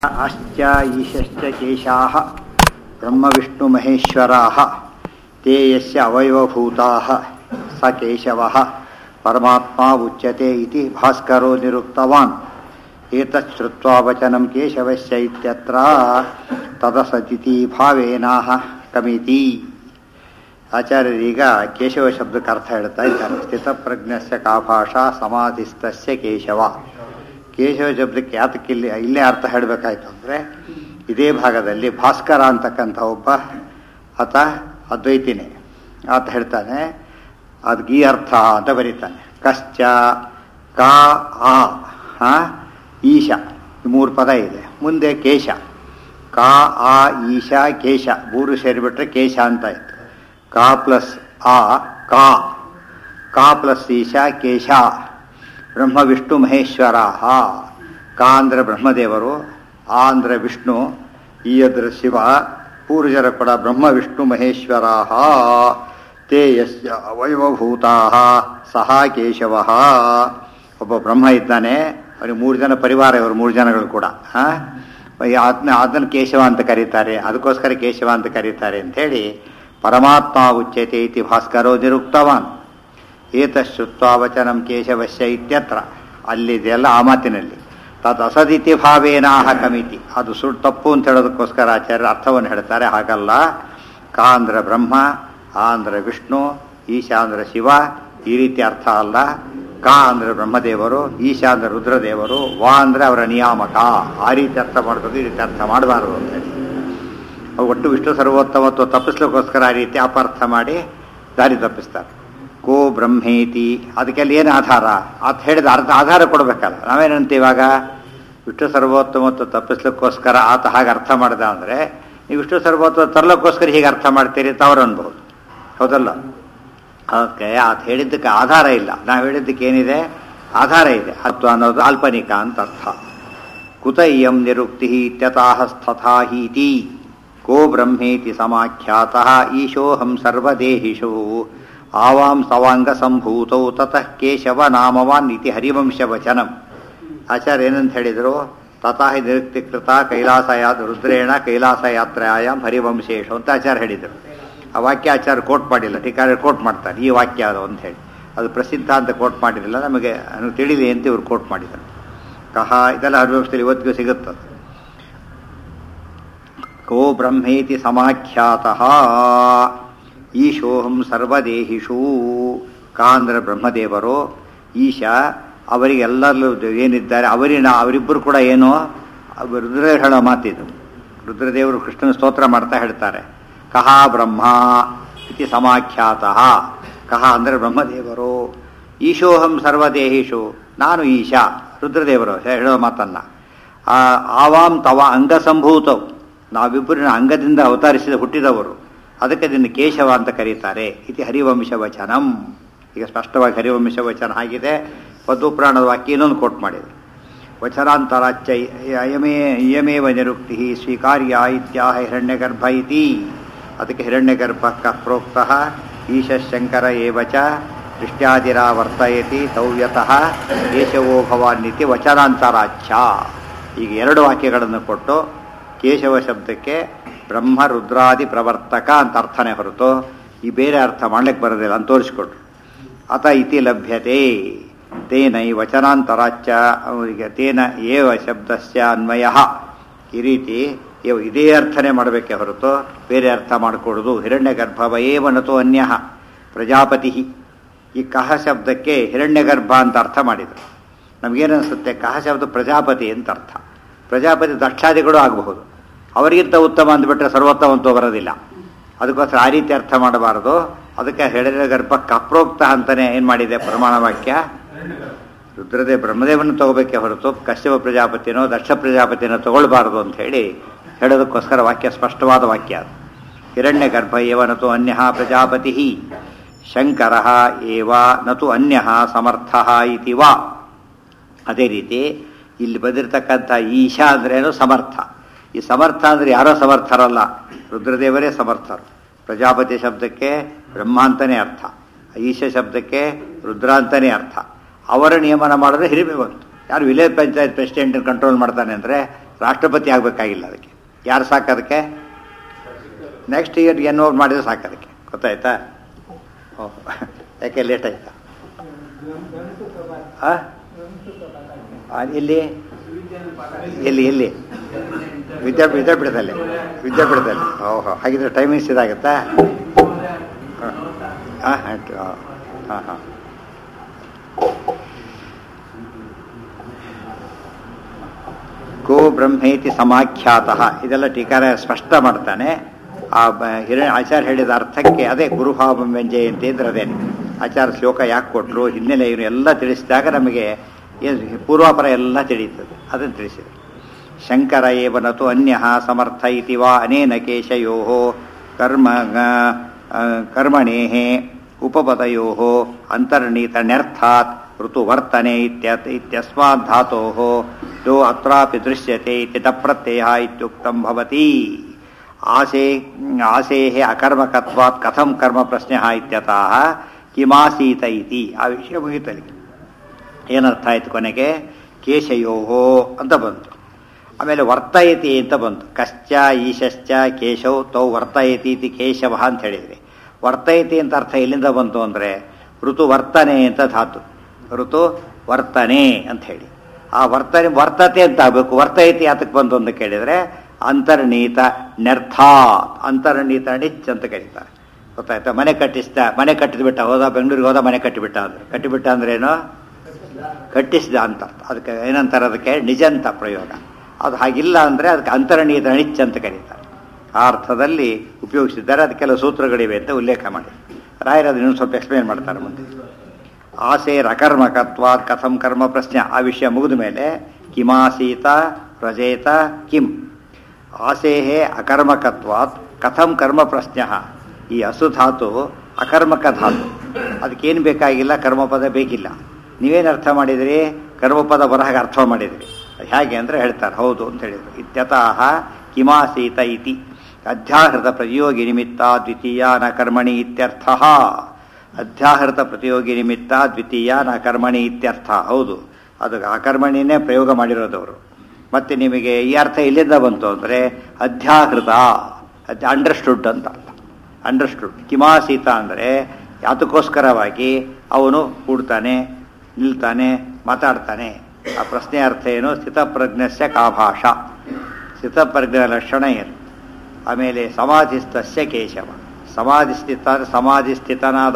ಅಶ್ಚ ಈಶಶ್ಚ ಕೇಶಾः ಬ್ರಹ್ಮವಿಷ್ಣುಮಹೇಶ್ವರಾः ते यस्य अवयवभूताः स केशवः परमात्मा उच्यते इति भास्करो निरुक्तवान् एतत् श्रुत्वा वचनं केशवस्य इत्यत्र तदसदिति ಭಾವೇನಾಹ ಕಮಿತಿ ಆಚಾರ್ಯರೀಗ ಕೇಶವ ಶಬ್ದಕ್ಕೆ ಅರ್ಥ ಹೇಳ್ತಾ ಇದ್ದಾರೆ ಸ್ಥಿತಪ್ರಜ್ಞಸ್ಯ ಕಾ ಭಾಷಾ ಸಮಾಧಿಸ್ತಸ್ಯ ಕೇಶವ ಕೇಶವ ಶಬ್ದಕ್ಕೆ ಯಾತಕ್ಕೆ ಇಲ್ಲಿ ಇಲ್ಲೇ ಅರ್ಥ ಹೇಳಬೇಕಾಯ್ತು ಅಂದರೆ ಇದೇ ಭಾಗದಲ್ಲಿ ಭಾಸ್ಕರ ಅಂತಕ್ಕಂಥ ಒಬ್ಬ ಆತ ಅದ್ವೈತಿನೇ ಆತ ಹೇಳ್ತಾನೆ ಅದಕ್ಕೆ ಈ ಅರ್ಥ ಅಂತ ಬರೀತಾನೆ ಕಶ್ಚ ಕಾ ಆ ಹಾ ಈಶ ಈ ಮೂರು ಪದ ಇದೆ ಮುಂದೆ ಕೇಶ ಕಾ ಆ ಈಶ ಕೇಶ ಮೂರು ಸೇರಿಬಿಟ್ರೆ ಕೇಶ ಅಂತ ಆಯ್ತು ಕಾ ಪ್ಲಸ್ ಆ ಕಾ ಕಾ ಪ್ಲಸ್ ಈಶ ಕೇಶ ಬ್ರಹ್ಮ ವಿಷ್ಣು ಮಹೇಶ್ವರ ಕಾ ಅಂದ್ರೆ ಬ್ರಹ್ಮದೇವರು ಆ ಅಂದ್ರೆ ವಿಷ್ಣು ಈ ಅದ್ರ ಶಿವ ಪೂರ್ವಜರ ಕೂಡ ಬ್ರಹ್ಮ ವಿಷ್ಣು ಮಹೇಶ್ವರ ತೇ ಯಸ್ಯ ಅವಯವಭೂತಾ ಸಹ ಕೇಶವ ಒಬ್ಬ ಬ್ರಹ್ಮ ಇದ್ದಾನೆ ಅವನಿಗೆ ಮೂರು ಜನ ಪರಿವಾರ ಇವರು ಮೂರು ಜನಗಳು ಕೂಡ ಅದನ್ನ ಅದನ್ನು ಕೇಶವ ಅಂತ ಕರೀತಾರೆ ಅದಕ್ಕೋಸ್ಕರ ಕೇಶವ ಅಂತ ಕರೀತಾರೆ ಅಂಥೇಳಿ ಪರಮಾತ್ಮ ಉಚ್ಯತೆ ಇತಿ ಭಾಸ್ಕರೋ ನಿರುಕ್ತವಾನ್ ಏತಶ್ರುತ್ವಾ ವಚನಂ ಕೇಶವಶ್ಯ ಇತ್ಯತ್ರ ಅಲ್ಲಿದೆಯಲ್ಲ ಆ ಮಾತಿನಲ್ಲಿ ತದ್ ಅಸದಿತಿ ಭಾವೇನಾಹ ಕಮಿತಿ ಅದು ಸುಳ್ಳು ತಪ್ಪು ಅಂತ ಹೇಳೋದಕ್ಕೋಸ್ಕರ ಆಚಾರ್ಯರು ಅರ್ಥವನ್ನು ಹೇಳ್ತಾರೆ ಹಾಗಲ್ಲ ಕಾ ಅಂದ್ರೆ ಬ್ರಹ್ಮ ಆ ಅಂದ್ರೆ ವಿಷ್ಣು ಈಶಾ ಅಂದ್ರೆ ಶಿವ ಈ ರೀತಿ ಅರ್ಥ ಅಲ್ಲ ಕಾ ಅಂದ್ರೆ ಬ್ರಹ್ಮದೇವರು ಈಶಾ ಅಂದ್ರೆ ರುದ್ರದೇವರು ವಾ ಅಂದ್ರೆ ಅವರ ನಿಯಾಮಕ ಆ ರೀತಿ ಅರ್ಥ ಮಾಡಬೇಕು ಈ ರೀತಿ ಅರ್ಥ ಮಾಡಬಾರದು ಅಂತ ಹೇಳಿ ಒಟ್ಟು ವಿಷ್ಣು ಸರ್ವೋತ್ತಮತ್ವ ತಪ್ಪಿಸ್ಲಿಕ್ಕೋಸ್ಕರ ಆ ರೀತಿ ಅಪಾರ್ಥ ಮಾಡಿ ದಾರಿ ತಪ್ಪಿಸ್ತಾರೆ ಕೋ ಬ್ರಹ್ಮೇತಿ ಅದಕ್ಕೆಲ್ಲ ಏನು ಆಧಾರ ಅಂತ ಹೇಳಿದ ಅರ್ಥ ಆಧಾರ ಕೊಡಬೇಕಲ್ಲ ನಾವೇನಂತ ಇವಾಗ ವಿಷ್ಣು ಸರ್ವೋತ್ತಮತ್ವ ತಪ್ಪಿಸ್ಲಿಕ್ಕೋಸ್ಕರ ಆತ ಹಾಗೆ ಅರ್ಥ ಮಾಡ್ದ ಅಂದರೆ ನೀವು ವಿಷ್ಣು ಸರ್ವೋತ್ತಮ ತರಲಿಕ್ಕೋಸ್ಕರ ಹೀಗೆ ಅರ್ಥ ಮಾಡ್ತೀರಿ ತವರು ಅನ್ಬಹುದು ಹೌದಲ್ಲ ಅದಕ್ಕೆ ಆತ ಹೇಳಿದ್ದಕ್ಕೆ ಆಧಾರ ಇಲ್ಲ ನಾವು ಹೇಳಿದ್ದಕ್ಕೆ ಏನಿದೆ ಆಧಾರ ಇದೆ ಅಥವಾ ಅನ್ನೋದು ಕಾಲ್ಪನಿಕ ಅಂತ ಅರ್ಥ ಕುತ ಇಯಂ ನಿರುಕ್ತಿ ಇತ್ಯತಃ ಸ್ಥಥಾ ಹೀತಿ ಕೋ ಬ್ರಹ್ಮೇತಿ ಸಮಾಖ್ಯಾತಃ ಈಶೋಹಂ ಸರ್ವದೇಹಿಷು ಆವಾಂ ಸವಾಂಗ ಸಂಭೂತೌ ತತಃ ಕೇಶವ ನಾಮವಾನ್ ಇತಿ ಹರಿವಂಶವಚನಂ ಆಚಾರ್ಯ ಏನಂತ ಹೇಳಿದರು ತತಃ ನಿರುಕ್ತಿಕೃತ ಕೈಲಾಸ ಯಾದ ರುದ್ರೇಣ ಕೈಲಾಸ ಯಾತ್ರೆಯಾಂ ಹರಿವಂಶೇಶು ಅಂತ ಆಚಾರ್ಯ ಹೇಳಿದರು ಆ ವಾಕ್ಯ ಆಚಾರ್ಯ ಕೋಟ್ ಮಾಡಿಲ್ಲ ಟೀಕಾರ ಕೋಟ್ ಮಾಡ್ತಾರೆ ಈ ವಾಕ್ಯ ಅದು ಅಂತ ಹೇಳಿ ಅದು ಪ್ರಸಿದ್ಧ ಅಂತ ಕೋಟ್ ಮಾಡಿರಲಿಲ್ಲ ನಮಗೆ ತಿಳಿಲಿ ಅಂತ ಇವರು ಕೋಟ್ ಮಾಡಿದರು ಕಹ ಇದೆಲ್ಲ ಹರಿವಂಶದಲ್ಲಿ ಇವತ್ತಿಗೂ ಸಿಗುತ್ತದೆ ಕೋ ಬ್ರಹ್ಮೇತಿ ಸಮಾಖ್ಯಾತಃ ಈಶೋಹಂ ಸರ್ವದೇಹಿಷೂ ಕಾಂದ್ರ ಬ್ರಹ್ಮದೇವರು ಈಶ ಅವರಿಗೆಲ್ಲರೂ ಏನಿದ್ದಾರೆ ಅವರಿನ ಅವರಿಬ್ಬರು ಕೂಡ ಏನು ರುದ್ರ ಹೇಳೋ ಮಾತಿದು ರುದ್ರದೇವರು ಕೃಷ್ಣನ ಸ್ತೋತ್ರ ಮಾಡ್ತಾ ಹೇಳ್ತಾರೆ ಕಹ ಬ್ರಹ್ಮ ಇತಿ ಸಮಾಖ್ಯಾತಃ ಕಹ ಅಂದರೆ ಬ್ರಹ್ಮದೇವರು ಈಶೋಹಂ ಸರ್ವದೇಹಿಷು ನಾನು ಈಶಾ ರುದ್ರದೇವರು ಹೇಳೋ ಮಾತನ್ನ ಆವಾಂ ತವ ಅಂಗಸಂಭೂತವು ನಾವಿಬ್ಬರಿನ ಅಂಗದಿಂದ ಅವತರಿಸಿದ ಹುಟ್ಟಿದವರು ಅದಕ್ಕೆ ಇದನ್ನು ಕೇಶವ ಅಂತ ಕರೀತಾರೆ ಇತಿ ಹರಿವಂಶ ವಚನಂ ಈಗ ಸ್ಪಷ್ಟವಾಗಿ ಹರಿವಂಶ ವಚನ ಆಗಿದೆ ಪದ್ಮಪುರಾಣದ ವಾಕ್ಯ ಇನ್ನೊಂದು ಕೋಟ್ ಮಾಡಿದೆ ವಚನಾಂತರಾಚ್ಚ ಅಯಮೇ ಇಯಮೇವ ನಿರುಕ್ತಿ ಸ್ವೀಕಾರ್ಯ ಇತ್ಯಾಹ ಹಿರಣ್ಯಗರ್ಭ ಇತಿ ಅದಕ್ಕೆ ಹಿರಣ್ಯಗರ್ಭ ಪ್ರೋಕ್ತ ಈಶಶಂಕರ ಏವಚ ದೃಷ್ಟ್ಯಾದಿರಾ ವರ್ತಯತಿ ತೌವ್ಯತಃ ಕೇಶವೋ ಭವಾನ್ನಿತಿ ವಚನಾಂತರಾಚ್ಛ ಈಗ ಎರಡು ವಾಕ್ಯಗಳನ್ನು ಕೊಟ್ಟು ಕೇಶವ ಶಬ್ದಕ್ಕೆ ಬ್ರಹ್ಮ ರುದ್ರಾದಿ ಪ್ರವರ್ತಕ ಅಂತ ಅರ್ಥನೇ ಹೊರತು ಈ ಬೇರೆ ಅರ್ಥ ಮಾಡ್ಲಿಕ್ಕೆ ಬರೋದಿಲ್ಲ ಅಂತ ತೋರಿಸ್ಕೊಟ್ರು ಅತ ಇತಿ ಲಭ್ಯತೆ ತೇನೈ ವಚನಾಂತರಾಚ್ಚ ಅವರಿಗೆ ತೇನ ಏವ ಶಬ್ದಸ್ಯ ಅನ್ವಯ ಈ ರೀತಿ ಇದೇ ಅರ್ಥನೇ ಮಾಡಬೇಕೆ ಹೊರತು ಬೇರೆ ಅರ್ಥ ಮಾಡಿಕೊಡೋದು ಹಿರಣ್ಯ ಗರ್ಭವ ಏವನತು ಅನ್ಯ ಪ್ರಜಾಪತಿ ಈ ಕಹ ಶಬ್ದಕ್ಕೆ ಹಿರಣ್ಯ ಗರ್ಭ ಅಂತ ಅರ್ಥ ಮಾಡಿದರು ನಮಗೇನಿಸುತ್ತೆ ಕಹ ಶಬ್ದ ಪ್ರಜಾಪತಿ ಅಂತ ಅರ್ಥ ಪ್ರಜಾಪತಿ ದಕ್ಷಾದಿಗಳು ಆಗಬಹುದು ಅವರಿಗಿಂತ ಉತ್ತಮ ಅಂದ್ಬಿಟ್ರೆ ಸರ್ವೋತ್ತಮ ಅಂತ ಬರೋದಿಲ್ಲ ಅದಕ್ಕೋಸ್ಕರ ಆ ರೀತಿ ಅರ್ಥ ಮಾಡಬಾರದು ಅದಕ್ಕೆ ಹೆಡರ ಗರ್ಭ ಕಪ್ರೋಕ್ತ ಅಂತಾನೆ ಏನು ಮಾಡಿದೆ ಪ್ರಮಾಣ ವಾಕ್ಯ ರುದ್ರದೇ ಬ್ರಹ್ಮದೇವನ ತಗೋಬೇಕೆ ಹೊರತು ಕಶ್ಯಪ ಪ್ರಜಾಪತಿನೋ ದಕ್ಷ ಪ್ರಜಾಪತಿನೋ ತಗೊಳ್ಬಾರದು ಅಂತ ಹೇಳಿ ಹೇಳೋದಕ್ಕೋಸ್ಕರ ವಾಕ್ಯ ಸ್ಪಷ್ಟವಾದ ವಾಕ್ಯ ಅದು ಹಿರಣ್ಯ ಗರ್ಭ ಏವನತು ಅನ್ಯ ಪ್ರಜಾಪತಿ ಶಂಕರ ಏವ ನತು ಅನ್ಯ ಸಮರ್ಥ ಇತಿ ವಾ ಅದೇ ರೀತಿ ಇಲ್ಲಿ ಬಂದಿರತಕ್ಕಂಥ ಈಶಾ ಅಂದ್ರೇನು ಸಮರ್ಥ ಈ ಸಮರ್ಥ ಅಂದರೆ ಯಾರೋ ಸಮರ್ಥರಲ್ಲ ರುದ್ರದೇವರೇ ಸಮರ್ಥರು ಪ್ರಜಾಪತಿ ಶಬ್ದಕ್ಕೆ ಬ್ರಹ್ಮ ಅಂತಲೇ ಅರ್ಥ ಈಶ ಶಬ್ದಕ್ಕೆ ರುದ್ರ ಅಂತಲೇ ಅರ್ಥ ಅವರ ನಿಯಮನ ಮಾಡಿದ್ರೆ ಹಿರಿಮೆ ಬಂತು ಯಾರು ವಿಲೇಜ್ ಪಂಚಾಯತ್ ಪ್ರೆಸಿಡೆಂಟ್ ಕಂಟ್ರೋಲ್ ಮಾಡ್ತಾನೆ ಅಂದರೆ ರಾಷ್ಟ್ರಪತಿ ಆಗಬೇಕಾಗಿಲ್ಲ ಅದಕ್ಕೆ ಯಾರು ಸಾಕೋದಕ್ಕೆ ನೆಕ್ಸ್ಟ್ ಇಯರ್ ಏನೋ ಮಾಡಿದ್ರೆ ಸಾಕೋದಕ್ಕೆ ಗೊತ್ತಾಯ್ತಾ ಓ ಯಾಕೆ ಲೇಟ್ ಆಯ್ತಾ ಆ? ಆ, ಎಲ್ಲಿ ಎಲ್ಲಿ ಎಲ್ಲಿ ವಿದ್ಯಾ ವಿದ್ಯಾಪೀಠದಲ್ಲಿ ವಿದ್ಯಾಪೀಠದಲ್ಲಿ ಓಹೋ ಹಾಗಿದ್ರೆ ಟೈಮಿಂಗ್ಸ್ ಇದಾಗುತ್ತಾ ಹಾಂ ಹಾಂ ಹಾಂ ಹಾಂ ಗೋ ಬ್ರಹ್ಮೇತಿ ಸಮಾಖ್ಯಾತ ಇದೆಲ್ಲ ಟೀಕಾರ ಸ್ಪಷ್ಟ ಮಾಡ್ತಾನೆ ಆ ಬ- ಹಿರಣ್ಯ ಆಚಾರ್ಯ ಹೇಳಿದ ಅರ್ಥಕ್ಕೆ ಅದೇ ಗುರುಭಾವ ವ್ಯಂಜಯಂತಿ ಅಂದ್ರೆ ಅದೇನೆ ಆಚಾರ್ಯ ಶ್ಲೋಕ ಯಾಕೆ ಕೊಟ್ಟರು ಹಿನ್ನೆಲೆ ಇವರು ಎಲ್ಲ ತಿಳಿಸಿದಾಗ ನಮಗೆ ಏನು ಪೂರ್ವಾಪರ ಎಲ್ಲ ತಿಳಿಯುತ್ತದೆ ಅದನ್ನು ತಿಳಿಸಿದೆ ಶಂಕರ ಏವ ನತು ಅನ್ಯ ಸಮರ್ಥ ಇತಿ ವಾ ಅನೇನ ಕೇಶಯೋ ಕರ್ಮ ಕರ್ಮಣೇ ಉಪಪದಯೋ ಅಂತರ್ನೀತನ್ಯರ್ಥಾತ್ ಋತುವರ್ತನೆ ಇತ್ಯತ್ ಇತ್ಯಸ್ಮಾತ್ ಧಾತೋಃ ಯೋ ಅತ್ರಾಪಿ ದೃಶ್ಯತೆ ಇತಿ ತಪ್ರತ್ಯಯ ಇತ್ಯುಕ್ತಂ ಭವತಿ ಆಸೆ ಆಸೇಃ ಅಕರ್ಮಕತ್ವಾತ್ ಕಥಂ ಕರ್ಮ ಪ್ರಶ್ನೆ ಇತ್ಯತಃ ಕಿಮಾಸೀತ ಇತಿ ಆ ವಿಷಯ ಮುಗಿತಲಿ ಏನರ್ಥ ಆಯ್ತು ಕೊನೆಗೆ ಕೇಶಯೋಹೋ ಅಂತ ಬಂತು ಆಮೇಲೆ ವರ್ತಯತಿ ಅಂತ ಬಂತು ಕಶ್ಚ ಈಶಶ್ಚ ಕೇಶವ್ ತೌ ವರ್ತಯತಿ ಇತಿ ಕೇಶವ ಅಂತ ಹೇಳಿದ್ರಿ ವರ್ತಯತಿ ಅಂತ ಅರ್ಥ ಎಲ್ಲಿಂದ ಬಂತು ಅಂದರೆ ಋತು ವರ್ತನೆ ಅಂತ ಧಾತು ಋತು ವರ್ತನೆ ಅಂತ ಹೇಳಿ ಆ ವರ್ತನೆ ವರ್ತತೆ ಅಂತ ಆಗಬೇಕು ವರ್ತಯತಿ ಯಾತಕ್ಕೆ ಬಂತು ಅಂತ ಕೇಳಿದರೆ ಅಂತರ್ನೀತ ನೆರ್ಥಾತ್ ಅಂತರ್ನೀತ ನಿಚ್ ಅಂತ ಕರೀತಾರೆ ಗೊತ್ತಾಯ್ತಾ ಮನೆ ಕಟ್ಟಿಸ್ದ ಮನೆ ಕಟ್ಟಿದ್ಬಿಟ್ಟ ಹೋದ ಬೆಂಗಳೂರಿಗೆ ಹೋದ ಮನೆ ಕಟ್ಟಿಬಿಟ್ಟ ಅಂದ್ರೆ ಕಟ್ಟಿಬಿಟ್ಟ ಅಂದ್ರೇನು ಕಟ್ಟಿಸಿದ ಅಂತ ಅರ್ಥ ಅದಕ್ಕೆ ಏನಂತಾರೆ ಅದಕ್ಕೆ ನಿಜ ಅಂತ ಪ್ರಯೋಗ ಅದು ಹಾಗಿಲ್ಲ ಅಂದರೆ ಅದಕ್ಕೆ ಅಂತರಣೀತ ನಿಚ್ ಅಂತ ಕರೀತಾರೆ ಆ ಅರ್ಥದಲ್ಲಿ ಉಪಯೋಗಿಸಿದ್ದಾರೆ ಅದಕ್ಕೆ ಕೆಲವು ಸೂತ್ರಗಳಿವೆ ಅಂತ ಉಲ್ಲೇಖ ಮಾಡಿ ರಾಯರು ಅದನ್ನ ಇನ್ನೊಂದು ಸ್ವಲ್ಪ ಎಕ್ಸ್ಪ್ಲೇನ್ ಮಾಡ್ತಾರೆ ಮುಂದೆ ಆಸೆ ರಕರ್ಮಕತ್ವ ಕಥಂ ಕರ್ಮ ಪ್ರಶ್ನೆ ಆ ವಿಷಯ ಮುಗಿದ ಮೇಲೆ ಕಿಮಾಸೀತ ಪ್ರಜೇತ ಕಿಂ ಆಸೇಹೇ ಅಕರ್ಮಕತ್ವಾತ್ ಕಥಂ ಕರ್ಮ ಪ್ರಶ್ನೆ ಈ ಅಸುಧಾತು ಅಕರ್ಮಕ ಧಾತು ಅದಕ್ಕೇನು ಬೇಕಾಗಿಲ್ಲ ಕರ್ಮಪದ ಬೇಕಿಲ್ಲ ನೀವೇನು ಅರ್ಥ ಮಾಡಿದಿರಿ ಕರ್ಮಪದ ಬರಹಾಗೆ ಅರ್ಥ ಮಾಡಿದಿರಿ ಅದು ಹೇಗೆ ಅಂದರೆ ಹೇಳ್ತಾರೆ ಹೌದು ಅಂತ ಹೇಳಿದರು ಇತ್ಯತಃ ಕಿಮಾಸೀತ ಇತಿ ಅಧ್ಯಾಹೃತ ಪ್ರತಿಯೋಗಿ ನಿಮಿತ್ತ ದ್ವಿತೀಯ ನ ಕರ್ಮಣಿ ಇತ್ಯರ್ಥ ಅಧ್ಯಾಹೃತ ಪ್ರತಿಯೋಗಿ ನಿಮಿತ್ತ ದ್ವಿತೀಯ ನ ಕರ್ಮಣಿ ಇತ್ಯರ್ಥ ಹೌದು ಅದು ಅಕರ್ಮಣಿನೇ ಪ್ರಯೋಗ ಮಾಡಿರೋದವರು ಮತ್ತೆ ನಿಮಗೆ ಈ ಅರ್ಥ ಎಲ್ಲಿಂದ ಬಂತು ಅಂದರೆ ಅಧ್ಯಾಹೃತ ಅದ್ ಅಂಡರ್ಸ್ಟುಡ್ ಅಂತ ಅರ್ಥ ಅಂಡರ್ಸ್ಟುಡ್ ಕಿಮಾಸೀತ ಅಂದರೆ ಯಾತಕ್ಕೋಸ್ಕರವಾಗಿ ಅವನು ಕೂಡ್ತಾನೆ ನಿಲ್ತಾನೆ ಮಾತಾಡ್ತಾನೆ ಆ ಪ್ರಶ್ನೆ ಅರ್ಥ ಏನು ಸ್ಥಿತಪ್ರಜ್ಞಸ್ಯ ಕಾಭಾಷ ಸ್ಥಿತಪ್ರಜ್ಞ ಲಕ್ಷಣ ಏನು ಆಮೇಲೆ ಸಮಾಧಿಸ್ತಸ್ಯ ಕೇಶವ ಸಮಾಧಿ ಸ್ಥಿತ ಸಮಾಧಿ ಸ್ಥಿತನಾದ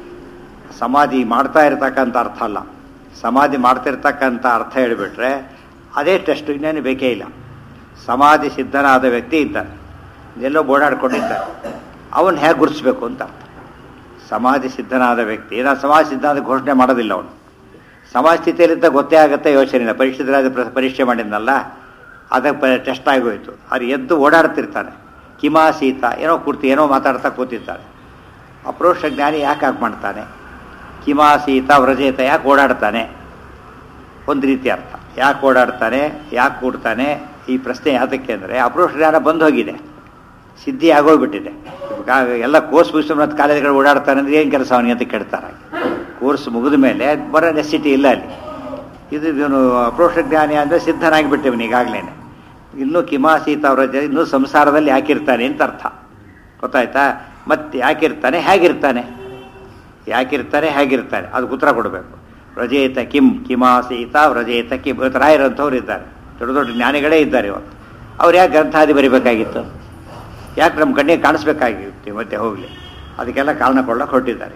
ಸಮಾಧಿ ಮಾಡ್ತಾ ಇರ್ತಕ್ಕಂಥ ಅರ್ಥ ಅಲ್ಲ ಸಮಾಧಿ ಮಾಡ್ತಿರ್ತಕ್ಕಂಥ ಅರ್ಥ ಹೇಳಿಬಿಟ್ರೆ ಅದೇ ಟೆಸ್ಟ್ ಇನ್ನೇನು ಬೇಕೇ ಇಲ್ಲ ಸಮಾಧಿ ಸಿದ್ಧನಾದ ವ್ಯಕ್ತಿ ಇದ್ದಾನೆ ಎಲ್ಲೋ ಓಡಾಡ್ಕೊಂಡಿದ್ದಾನೆ ಅವನು ಹೇಗೆ ಗುರುತಿಸ್ಬೇಕು ಅಂತ ಅರ್ಥ ಸಮಾಧಿ ಸಿದ್ಧನಾದ ವ್ಯಕ್ತಿ ನಾನು ಸಮಾಜ ಸಿದ್ಧಾಂತ ಘೋಷಣೆ ಮಾಡೋದಿಲ್ಲ ಅವನು ಸಮಾಜ ಸ್ಥಿತಿಯಲ್ಲಿದ್ದ ಗೊತ್ತೇ ಆಗುತ್ತೆ ಯೋಚನೆ ಇಲ್ಲ ಪರೀಕ್ಷಿತರಾದ ಪ್ರ- ಪರೀಕ್ಷೆ ಮಾಡಿದ್ನಲ್ಲ ಅದಕ್ಕೆ ಟೆಸ್ಟ್ ಆಗೋಯ್ತು ಅದು ಎದ್ದು ಓಡಾಡ್ತಿರ್ತಾನೆ ಕಿಮಾಸೀತ ಏನೋ ಕೂರ್ತಿ ಏನೋ ಮಾತಾಡ್ತಾ ಕೂತಿರ್ತಾನೆ ಅಪ್ರೋಷ ಜ್ಞಾನಿ ಯಾಕೆ ಹಾಗೆ ಮಾಡ್ತಾನೆ ಕಿಮಾಸೀತ ವ್ರಜೇತ ಯಾಕೆ ಓಡಾಡ್ತಾನೆ ಒಂದು ರೀತಿ ಅರ್ಥ ಯಾಕೆ ಓಡಾಡ್ತಾನೆ ಯಾಕೆ ಕೂಡ್ತಾನೆ ಈ ಪ್ರಶ್ನೆ ಯಾತಕ್ಕೆ ಅಂದರೆ ಅಪ್ರೋಷ ಜ್ಞಾನ ಬಂದು ಹೋಗಿದೆ ಸಿದ್ಧಿ ಆಗೋಗ್ಬಿಟ್ಟಿದೆ ಇವಾಗ ಎಲ್ಲ ಕೋರ್ಸ್ ಮುಗಿಸ್ ಮತ್ತು ಕಾಲೇಜ್ಗಳು ಓಡಾಡ್ತಾನೆ ಅಂದ್ರೆ ಏನು ಕೆಲಸ ಅವನಿಗೆ ಅಂತ ಕೇಳ್ತಾರೆ ಕೋರ್ಸ್ ಮುಗಿದ ಮೇಲೆ ಬರೋ ನೆಸಿಟಿ ಇಲ್ಲ ಅಲ್ಲಿ ಇದು ಇವನು ಅಪ್ರೋಷ ಜ್ಞಾನಿ ಅಂದರೆ ಸಿದ್ಧನಾಗಿಬಿಟ್ಟಿವನು ಈಗಾಗಲೇ ಇನ್ನೂ ಕಿಮಾಸೀತ ಅವರ ಜ ಇನ್ನೂ ಸಂಸಾರದಲ್ಲಿ ಯಾಕಿರ್ತಾನೆ ಅಂತ ಅರ್ಥ ಗೊತ್ತಾಯ್ತಾ ಮತ್ತೆ ಯಾಕಿರ್ತಾನೆ ಹೇಗಿರ್ತಾನೆ ಯಾಕಿರ್ತಾನೆ ಹೇಗಿರ್ತಾನೆ ಅದಕ್ಕೆ ಉತ್ತರ ಕೊಡಬೇಕು ವ್ರಜೇತ ಕಿಂ ಕಿಮಾಸೀತ ವ್ರಜೇತ ಕಿಂ ಇವತ್ತು ರಾಯರಂಥವ್ರು ಇದ್ದಾರೆ ದೊಡ್ಡ ದೊಡ್ಡ ಜ್ಞಾನಿಗಳೇ ಇದ್ದಾರೆ ಇವತ್ತು ಅವ್ರು ಯಾಕೆ ಗ್ರಂಥಾದಿ ಬರಿಬೇಕಾಗಿತ್ತು ಯಾಕೆ ನಮ್ಮ ಕಣ್ಣಿಗೆ ಕಾಣಿಸ್ಬೇಕಾಗಿತ್ತು ಮತ್ತೆ ಹೋಗಲಿ ಅದಕ್ಕೆಲ್ಲ ಕಾರಣ ಕೊಳ್ಳಕ್ಕೆ ಹೊರಟಿದ್ದಾರೆ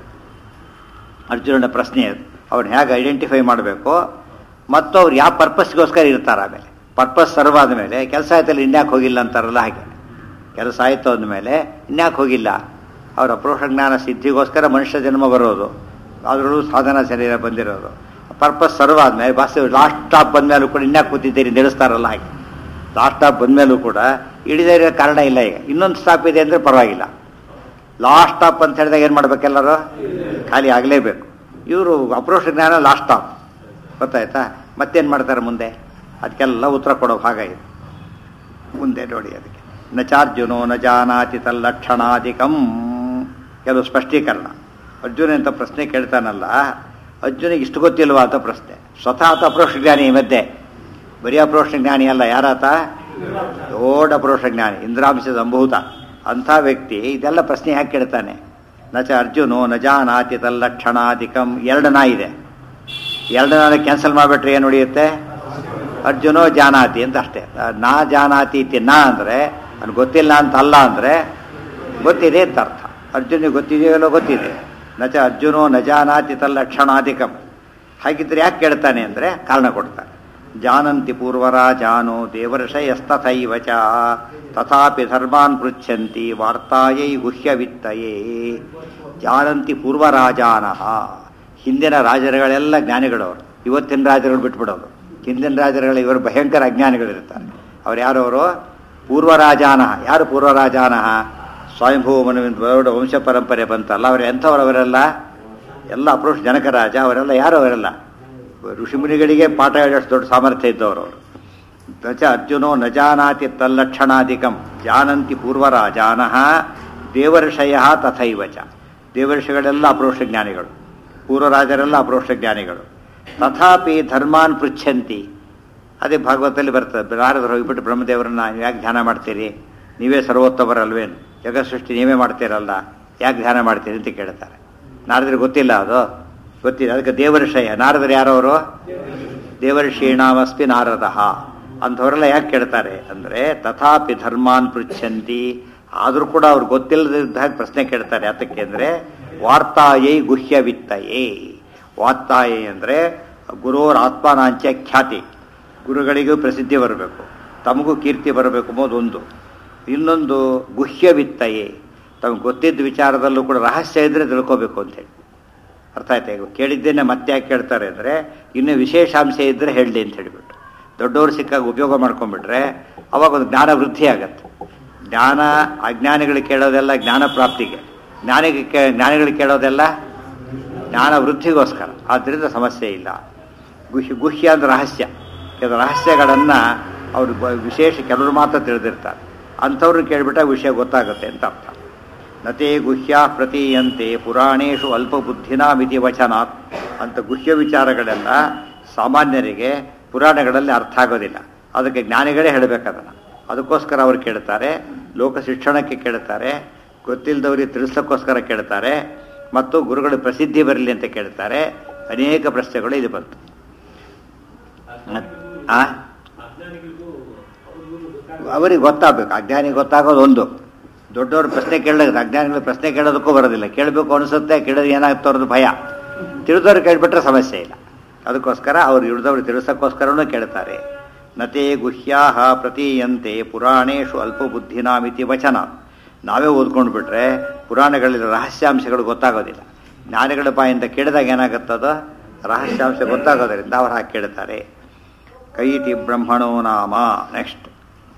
ಅರ್ಜುನನ ಪ್ರಶ್ನೆ ಅದು ಅವ್ರನ್ನ ಹೇಗೆ ಐಡೆಂಟಿಫೈ ಮಾಡಬೇಕು ಮತ್ತು ಅವ್ರು ಯಾವ ಪರ್ಪಸ್ಗೋಸ್ಕರ ಇರ್ತಾರೆ ಆಮೇಲೆ ಪರ್ಪಸ್ ಸರ್ವ್ ಆದಮೇಲೆ ಕೆಲಸ ಆಯ್ತಲ್ಲ ಇನ್ಯಾಕೆ ಹೋಗಿಲ್ಲ ಅಂತಾರಲ್ಲ ಹಾಗೆ ಕೆಲಸ ಆಯಿತು ಅಂದಮೇಲೆ ಇನ್ಯಾಕೆ ಹೋಗಿಲ್ಲ ಅವರ ಅಪ್ರೋಷ ಜ್ಞಾನ ಸಿದ್ಧಿಗೋಸ್ಕರ ಮನುಷ್ಯ ಜನ್ಮ ಬರೋದು ಅದರಲ್ಲೂ ಸಾಧನ ಶರೀರ ಬಂದಿರೋದು ಪರ್ಪಸ್ ಸರ್ವ್ ಆದಮೇಲೆ ಬಸ್ ಲಾಸ್ಟ್ ಸ್ಟಾಪ್ ಬಂದಮೇಲೂ ಕೂಡ ಇನ್ಯಾಕೆ ಕೂತಿದ್ದೀರಿ ನಿಲ್ಲಿಸ್ತಾರಲ್ಲ ಹಾಗೆ ಲಾಸ್ಟ್ ಸ್ಟಾಪ್ ಬಂದಮೇಲೂ ಕೂಡ ಇಳಿದೇ ಇರೋ ಕಾರಣ ಇಲ್ಲ ಈಗ ಇನ್ನೊಂದು ಸ್ಟಾಪ್ ಇದೆ ಅಂದರೆ ಪರವಾಗಿಲ್ಲ ಲಾಸ್ಟ್ ಸ್ಟಾಪ್ ಅಂತ ಹೇಳಿದಾಗ ಏನು ಮಾಡ್ಬೇಕೆಲ್ಲರೂ ಖಾಲಿ ಆಗಲೇಬೇಕು ಇವರು ಅಪ್ರೋಷ ಜ್ಞಾನ ಲಾಸ್ಟ್ ಸ್ಟಾಪ್ ಗೊತ್ತಾಯ್ತಾ ಮತ್ತೇನು ಮಾಡ್ತಾರೆ ಮುಂದೆ ಅದಕ್ಕೆಲ್ಲ ಉತ್ತರ ಕೊಡೋ ಭಾಗ ಇದು ಮುಂದೆ ನೋಡಿ ಅದಕ್ಕೆ ನ ಚಾರ್ಜುನೋ ನ ಜಾನಾತಿ ತಲ್ಲಕ್ಷಣಾಧಿಕಂ ಕೆಲವು ಸ್ಪಷ್ಟೀಕರಣ ಅರ್ಜುನ ಅಂತ ಪ್ರಶ್ನೆ ಕೇಳ್ತಾನಲ್ಲ ಅರ್ಜುನಿಗೆ ಇಷ್ಟು ಗೊತ್ತಿಲ್ವಾ ಅಂತ ಪ್ರಶ್ನೆ ಸ್ವತಃ ಆತ ಅಪ್ರೋಷ ಜ್ಞಾನಿ ಈ ಮಧ್ಯೆ ಬರೀ ಅಪ್ರೋಷ ಜ್ಞಾನಿ ಅಲ್ಲ ಯಾರಾತ ದೊಡ್ಡ ಅಪ್ರೋಷ ಜ್ಞಾನಿ ಇಂದ್ರಾಂಶದ ಸಂಭೂತ ಅಂಥ ವ್ಯಕ್ತಿ ಇದೆಲ್ಲ ಪ್ರಶ್ನೆ ಯಾಕೆ ಕೇಳ್ತಾನೆ ನಚ ಅರ್ಜುನೋ ನ ಜಾನಾತಿ ತಲ್ಲಕ್ಷಣಾಧಿಕಂ ಎರಡು ನಾ ಇದೆ ಎರಡು ನಾಳೆ ಕ್ಯಾನ್ಸಲ್ ಮಾಡಿಬಿಟ್ರೆ ಏನು ಉಳಿಯುತ್ತೆ ಅರ್ಜುನೋ ಜಾನಾತಿ ಅಂತ ಅಷ್ಟೇ ನಾ ಜಾನಾತಿ ಇತಿ ನಾ ಅಂದರೆ ಅವ್ನು ಗೊತ್ತಿಲ್ಲ ಅಂತ ಅಲ್ಲ ಅಂದರೆ ಗೊತ್ತಿದೆ ಅಂತ ಅರ್ಥ ಅರ್ಜುನಿಗೆ ಗೊತ್ತಿದೆಯಲ್ಲೋ ಗೊತ್ತಿದೆ ನಚ ಅರ್ಜುನೋ ನ ಜಾನಾತಿ ತಲ್ಲಕ್ಷಣಾಧಿಕಂ ಹಾಗಿದ್ರೆ ಯಾಕೆ ಕೇಳ್ತಾನೆ ಅಂದರೆ ಕಾರಣ ಕೊಡ್ತಾನೆ ಜಾನಂತಿ ಪೂರ್ವರ ಜಾನೋ ದೇವರ್ಷಯಸ್ತಥೈವ ಚ ತಥಾಪಿ ಧರ್ಮಾನ್ ಪೃಚ್ಛಂತಿ ವಾರ್ತಾಯೈ ಗುಹ್ಯವಿತ್ತಯೇ ಜಾನಂತಿ ಪೂರ್ವರಾಜಾನಃ ಹಿಂದಿನ ರಾಜರುಗಳೆಲ್ಲ ಜ್ಞಾನಿಗಳವರು ಇವತ್ತಿನ ರಾಜರುಗಳು ಬಿಟ್ಬಿಡೋರು ಹಿಂದಿನ ರಾಜರುಗಳು ಇವರು ಭಯಂಕರ ಅಜ್ಞಾನಿಗಳಿರ್ತಾರೆ ಅವ್ರು ಯಾರು ಅವರು ಪೂರ್ವರಾಜಾನಃ ಯಾರು ಪೂರ್ವರಾಜಾನಃ ಸ್ವಯಂಭೂ ಮನುವಿನ ದೊಡ್ಡ ವಂಶ ಪರಂಪರೆ ಬಂತಲ್ಲ ಅವ್ರು ಎಂಥವ್ರು ಅವರೆಲ್ಲ ಎಲ್ಲ ಅಪ್ರೋಷ್ ಜನಕರಾಜ ಅವರೆಲ್ಲ ಯಾರು ಅವರೆಲ್ಲ ಋಷಿಮುನಿಗಳಿಗೆ ಪಾಠ ಹೇಳೋಷ್ಟು ದೊಡ್ಡ ಸಾಮರ್ಥ್ಯ ಇದ್ದವರು ಅವರು ನಚ ಅರ್ಜುನೋ ನ ಜಾನಾತಿ ತಲ್ಲಕ್ಷಣಾಧಿಕಂ ಜಾನಂತಿ ಪೂರ್ವರಾಜಾನಃ ದೇವರ್ಷಯ ತಥೈವ ಚ ದೇವರ್ಷಿಗಳೆಲ್ಲ ಅಪ್ರೋಷ ಜ್ಞಾನಿಗಳು ಪೂರ್ವರಾಜರೆಲ್ಲ ಅಪ್ರೋಷ ಜ್ಞಾನಿಗಳು ತಥಾಪಿ ಧರ್ಮಾನ್ ಪೃಚ್ಛಂತಿ ಅದೇ ಭಾಗವತದಲ್ಲಿ ಬರ್ತದೆ ನಾರದರು ಹೋಗಿಬಿಟ್ಟು ಬ್ರಹ್ಮದೇವರನ್ನ ನೀವು ಯಾಕೆ ಧ್ಯಾನ ಮಾಡ್ತೀರಿ ನೀವೇ ಸರ್ವೋತ್ತಮರಲ್ವೇನು ಜಗತ್ ಸೃಷ್ಟಿ ನೀವೇ ಮಾಡ್ತೀರಲ್ಲ ಯಾಕೆ ಧ್ಯಾನ ಮಾಡ್ತೀರಿ ಅಂತ ಕೇಳ್ತಾರೆ ನಾರದರಿಗೆ ಗೊತ್ತಿಲ್ಲ ಅದು ಗೊತ್ತಿಲ್ಲ ಅದಕ್ಕೆ ದೇವರ್ಷಯ ನಾರದರು ಯಾರವರು ದೇವರ್ಷೀಣಾಮಸ್ತಿ ನಾರದ ಅಂಥವರೆಲ್ಲ ಯಾಕೆ ಕೇಳ್ತಾರೆ ಅಂದರೆ ತಥಾಪಿ ಧರ್ಮಾನ್ ಪೃಚ್ಛಂತಿ ಆದರೂ ಕೂಡ ಅವ್ರು ಗೊತ್ತಿಲ್ಲದ ಹಾಗೆ ಪ್ರಶ್ನೆ ಕೇಳ್ತಾರೆ ಯಾತಕ್ಕೆ ಅಂದರೆ ವಾರ್ತಾಯೈ ಗುಹ್ಯವಿತ್ತಯೇ ವಾರ್ತಾಯೈ ಅಂದರೆ ಗುರೋರ್ ಆತ್ಮನಾಂಚ ಖ್ಯಾತಿ ಗುರುಗಳಿಗೂ ಪ್ರಸಿದ್ಧಿ ಬರಬೇಕು ತಮಗೂ ಕೀರ್ತಿ ಬರಬೇಕು ಅನ್ನೋದೊಂದು ಇನ್ನೊಂದು ಗುಹ್ಯವಿತ್ತಯೇ ತಮಗೆ ಗೊತ್ತಿದ್ದ ವಿಚಾರದಲ್ಲೂ ಕೂಡ ರಹಸ್ಯ ಇದ್ದರೆ ತಿಳ್ಕೋಬೇಕು ಅಂತೇಳಿ ಅರ್ಥ ಆಯ್ತಾ ಈಗ ಕೇಳಿದ್ದೇನೆ ಮತ್ತೆ ಯಾಕೆ ಕೇಳ್ತಾರೆ ಅಂದರೆ ಇನ್ನೂ ವಿಶೇಷಾಂಶ ಇದ್ದರೆ ಹೇಳಲಿ ಅಂತ ಹೇಳಿಬಿಟ್ಟು ದೊಡ್ಡವರು ಸಿಕ್ಕಾಗ ಉಪಯೋಗ ಮಾಡ್ಕೊಂಡ್ಬಿಟ್ರೆ ಅವಾಗ ಒಂದು ಜ್ಞಾನ ವೃದ್ಧಿ ಆಗತ್ತೆ ಜ್ಞಾನ ಅಜ್ಞಾನಿಗಳಿಗೆ ಕೇಳೋದೆಲ್ಲ ಜ್ಞಾನ ಪ್ರಾಪ್ತಿಗೆ ಜ್ಞಾನಿಗೆ ಕೇ ಜ್ಞಾನಿಗಳಿಗೆ ಕೇಳೋದೆಲ್ಲ ಜ್ಞಾನ ವೃದ್ಧಿಗೋಸ್ಕರ ಆದ್ದರಿಂದ ಸಮಸ್ಯೆ ಇಲ್ಲ ಗುಹ್ಯ ಗುಹ್ಯ ಅಂದ್ರೆ ರಹಸ್ಯ ಕೆಲವು ರಹಸ್ಯಗಳನ್ನು ಅವರು ಬ- ವಿಶೇಷ ಕೆಲವರು ಮಾತ್ರ ತಿಳಿದಿರ್ತಾರೆ ಅಂಥವ್ರನ್ನ ಕೇಳಿಬಿಟ್ರೆ ವಿಷಯ ಗೊತ್ತಾಗುತ್ತೆ ಅಂತ ಅರ್ಥ ನತೇ ಗುಹ್ಯ ಪ್ರತೀಯಂತೆ ಪುರಾಣೇಶು ಅಲ್ಪ ಬುದ್ಧಿನಾ ಮಿತಿ ವಚನಾತ್ ಅಂತ ಗುಹ್ಯ ವಿಚಾರಗಳೆಲ್ಲ ಸಾಮಾನ್ಯರಿಗೆ ಪುರಾಣಗಳಲ್ಲಿ ಅರ್ಥ ಆಗೋದಿಲ್ಲ ಅದಕ್ಕೆ ಜ್ಞಾನಿಗಳೇ ಹೇಳಬೇಕದನ್ನು ಅದಕ್ಕೋಸ್ಕರ ಅವರು ಕೇಳ್ತಾರೆ ಲೋಕ ಶಿಕ್ಷಣಕ್ಕೆ ಕೇಳ್ತಾರೆ ಗೊತ್ತಿಲ್ಲದವರಿಗೆ ತಿಳಿಸೋಕ್ಕೋಸ್ಕರ ಕೇಳ್ತಾರೆ ಮತ್ತು ಗುರುಗಳ ಪ್ರಸಿದ್ಧಿ ಬರಲಿ ಅಂತ ಕೇಳ್ತಾರೆ ಅನೇಕ ಪ್ರಶ್ನೆಗಳು ಇದು ಬಂತು ಆ ಅವರಿಗೆ ಗೊತ್ತಾಗಬೇಕು ಅಜ್ಞಾನಿಗೆ ಗೊತ್ತಾಗೋದು ಒಂದು ದೊಡ್ಡವ್ರ ಪ್ರಶ್ನೆ ಕೇಳೋದು ಅಜ್ಞಾನಿಗಳು ಪ್ರಶ್ನೆ ಕೇಳೋದಕ್ಕೂ ಬರೋದಿಲ್ಲ ಕೇಳಬೇಕು ಅನಿಸುತ್ತೆ ಕೇಳೋದು ಏನಾಗ್ತೋ ಅನ್ನೋದು ಭಯ ತಿಳಿದವ್ರು ಕೇಳಿಬಿಟ್ರೆ ಸಮಸ್ಯೆ ಇಲ್ಲ ಅದಕ್ಕೋಸ್ಕರ ಅವ್ರು ಇಳಿದವ್ರು ತಿಳಿಸೋಕ್ಕೋಸ್ಕರನೂ ಕೇಳ್ತಾರೆ ನತೇ ಗುಹ್ಯಾ ಪ್ರತೀಯಂತೆ ಪುರಾಣೇಶು ಅಲ್ಪ ಬುದ್ಧಿನಾಮಿತಿ ವಚನ ನಾವೇ ಓದ್ಕೊಂಡು ಬಿಟ್ರೆ ಪುರಾಣಗಳಲ್ಲಿ ರಹಸ್ಯಾಂಶಗಳು ಗೊತ್ತಾಗೋದಿಲ್ಲ ಜ್ಞಾನಿಗಳ ಬಾಯಿಂದ ಕೇಳಿದಾಗ ಏನಾಗುತ್ತದೋ ರಹಸ್ಯಾಂಶ ಗೊತ್ತಾಗೋದ್ರಿಂದ ಅವ್ರು ಹಾಗೆ ಕೇಳ್ತಾರೆ ಕೈತಿ ಬ್ರಹ್ಮಣೋ ನಾಮ ನೆಕ್ಸ್ಟ್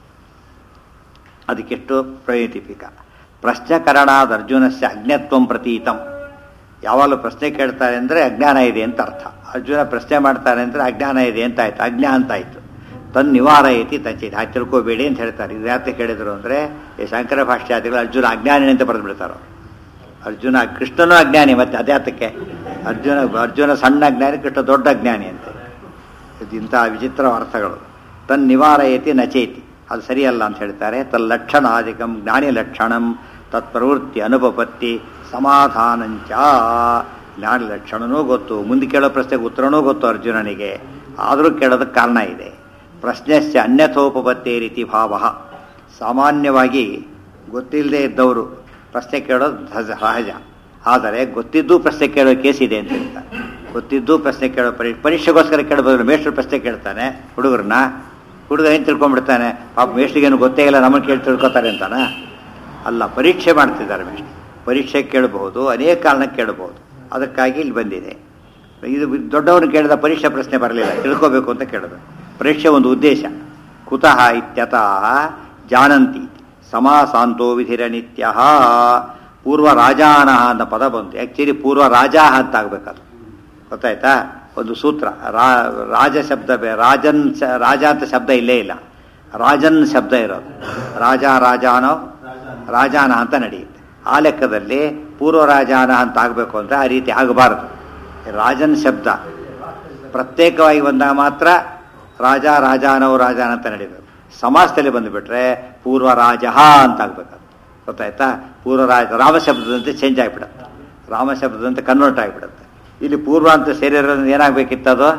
ಅದಕ್ಕೆಷ್ಟು ಪ್ರಯತಿಪಿಕ ಪ್ರಶ್ನಕರಣಾದ ಅರ್ಜುನಸ್ಯ ಅಜ್ಞತ್ವಂ ಪ್ರತೀತಂ ಯಾವಾಗಲೂ ಪ್ರಶ್ನೆ ಕೇಳ್ತಾರೆ ಅಂದರೆ ಅಜ್ಞಾನ ಇದೆ ಅಂತ ಅರ್ಥ ಅರ್ಜುನ ಪ್ರಶ್ನೆ ಮಾಡ್ತಾರೆ ಅಂದರೆ ಅಜ್ಞಾನ ಇದೆ ಅಂತ ಆಯ್ತು ಅಜ್ಞಾ ಅಂತ ಆಯ್ತು ತನ್ನ ನಿವಾರಯತಿ ತಚ್ಚಿದೆ ಹಾಗೆ ತಿಳ್ಕೋಬೇಡಿ ಅಂತ ಹೇಳ್ತಾರೆ ಇದು ಯಾಕೆ ಕೇಳಿದ್ರು ಅಂದರೆ ಈ ಶಂಕರ ಭಾಷ್ಯಾದಿಗಳು ಅರ್ಜುನ ಅಜ್ಞಾನಿ ಅಂತ ಬರೆದು ಬಿಡ್ತಾರೆ ಅರ್ಜುನ ಕೃಷ್ಣನೂ ಅಜ್ಞಾನಿ ಮತ್ತೆ ಅದ್ಯಾತಕ್ಕೆ ಅರ್ಜುನ ಅರ್ಜುನ ಸಣ್ಣ ಅಜ್ಞಾನಿ ಕೃಷ್ಣ ದೊಡ್ಡ ಅಜ್ಞಾನಿ ಅಂತ ಇದು ಇಂಥ ವಿಚಿತ್ರ ಅರ್ಥಗಳು ತನ್ ನಿವಾರಯತಿ ನಚೇತಿ ಅದು ಸರಿಯಲ್ಲ ಅಂತ ಹೇಳ್ತಾರೆ ತಲ್ಲಕ್ಷಣಾಧಿಕಂ ಜ್ಞಾನಿ ಲಕ್ಷಣಂ ತತ್ಪ್ರವೃತ್ತಿ ಅನುಪಪತ್ತಿ ಸಮಾಧಾನಂಚ ಜ್ಞಾನಿ ಲಕ್ಷಣನೂ ಗೊತ್ತು ಮುಂದೆ ಕೇಳೋ ಪ್ರಶ್ನೆಗೆ ಉತ್ತರನೂ ಗೊತ್ತು ಅರ್ಜುನನಿಗೆ ಆದರೂ ಕೇಳೋದಕ್ಕೆ ಕಾರಣ ಇದೆ ಪ್ರಶ್ನೆಶ್ಚ ಅನ್ಯಥೋಪಪತ್ತೇ ರೀತಿ ಭಾವ ಸಾಮಾನ್ಯವಾಗಿ ಗೊತ್ತಿಲ್ಲದೆ ಇದ್ದವರು ಪ್ರಶ್ನೆ ಕೇಳೋದು ಸಹಜ ಸಹಜ ಆದರೆ ಗೊತ್ತಿದ್ದು ಪ್ರಶ್ನೆ ಕೇಳೋ ಕೇಸ್ ಇದೆ ಅಂತ ಹೇಳ್ತಾರೆ ಗೊತ್ತಿದ್ದು ಪ್ರಶ್ನೆ ಕೇಳೋ ಪರಿ ಪರೀಕ್ಷೆಗೋಸ್ಕರ ಕೇಳಬಹುದು ಮೇಷ್ಟ್ರು ಪ್ರಶ್ನೆ ಕೇಳ್ತಾನೆ ಹುಡುಗರನ್ನ ಹುಡುಗ ಏನು ತಿಳ್ಕೊಂಡ್ಬಿಡ್ತಾನೆ ಪಾಪ ಮೇಷ್ಟ್ರಿಗೇನು ಗೊತ್ತೇ ಇಲ್ಲ ನಮ್ಮನ್ನು ಕೇಳಿ ತಿಳ್ಕೊತಾರೆ ಅಂತಾನ ಅಲ್ಲ ಪರೀಕ್ಷೆ ಮಾಡ್ತಿದ್ದಾರೆ ಮೇಷ್ಟ್ರು ಪರೀಕ್ಷೆ ಕೇಳಬಹುದು ಅನೇಕ ಕಾರಣಕ್ಕೆ ಕೇಳಬಹುದು ಅದಕ್ಕಾಗಿ ಇಲ್ಲಿ ಬಂದಿದೆ ಇದು ದೊಡ್ಡವನು ಕೇಳಿದ ಪರೀಕ್ಷೆ ಪ್ರಶ್ನೆ ಬರಲಿಲ್ಲ ತಿಳ್ಕೋಬೇಕು ಅಂತ ಕೇಳಿದ್ರು ಪರೀಕ್ಷೆ ಒಂದು ಉದ್ದೇಶ ಕುತಃ ಇತ್ಯತಃ ಜಾನಂತಿ ಸಮಾಸಾಂತೋ ವಿಧಿರ ನಿತ್ಯ ಪೂರ್ವ ರಾಜಾನ ಅಂತ ಪದ ಬಂತು ಆ್ಯಕ್ಚುಲಿ ಪೂರ್ವ ರಾಜಾಹ ಅಂತ ಆಗ್ಬೇಕದು ಗೊತ್ತಾಯ್ತಾ ಒಂದು ಸೂತ್ರ ರಾ ರಾಜ ಶಬ್ದ ಬೇ ರಾಜನ್ ಶ- ರಾಜ ಅಂತ ಶಬ್ದ ಇಲ್ಲೇ ಇಲ್ಲ ರಾಜನ್ ಶಬ್ದ ಇರೋದು ರಾಜ ರಾಜಾನೋ ರಾಜಾನ ಅಂತ ನಡೆಯುತ್ತೆ ಆ ಲೆಕ್ಕದಲ್ಲಿ ಪೂರ್ವ ರಾಜಾನ ಅಂತ ಆಗಬೇಕು ಅಂದರೆ ಆ ರೀತಿ ಆಗಬಾರದು ರಾಜನ್ ಶಬ್ದ ಪ್ರತ್ಯೇಕವಾಗಿ ಬಂದಾಗ ಮಾತ್ರ ರಾಜ ರಾಜಾನೋ ರಾಜಾನ ಅಂತ ನಡಿಬೇಕು ಸಮಾಸದಲ್ಲಿ ಬಂದುಬಿಟ್ರೆ ಪೂರ್ವ ರಾಜ ಅಂತ ಆಗ್ಬೇಕು ಅದು. ಗೊತ್ತಾಯ್ತಾ ಪೂರ್ವ ರಾಜ ರಾಮ ಶಬ್ದದಂತೆ ಚೇಂಜ್ ಆಗಿಬಿಡುತ್ತೆ ರಾಮ ಶಬ್ದದಂತೆ ಕನ್ವರ್ಟ್ ಆಗಿಬಿಡುತ್ತೆ ಇಲ್ಲಿ ಪೂರ್ವ ಅಂತ ಸೇರಿರೋದ್ರಿಂದ ಏನಾಗಬೇಕಿತ್ತು ಅದು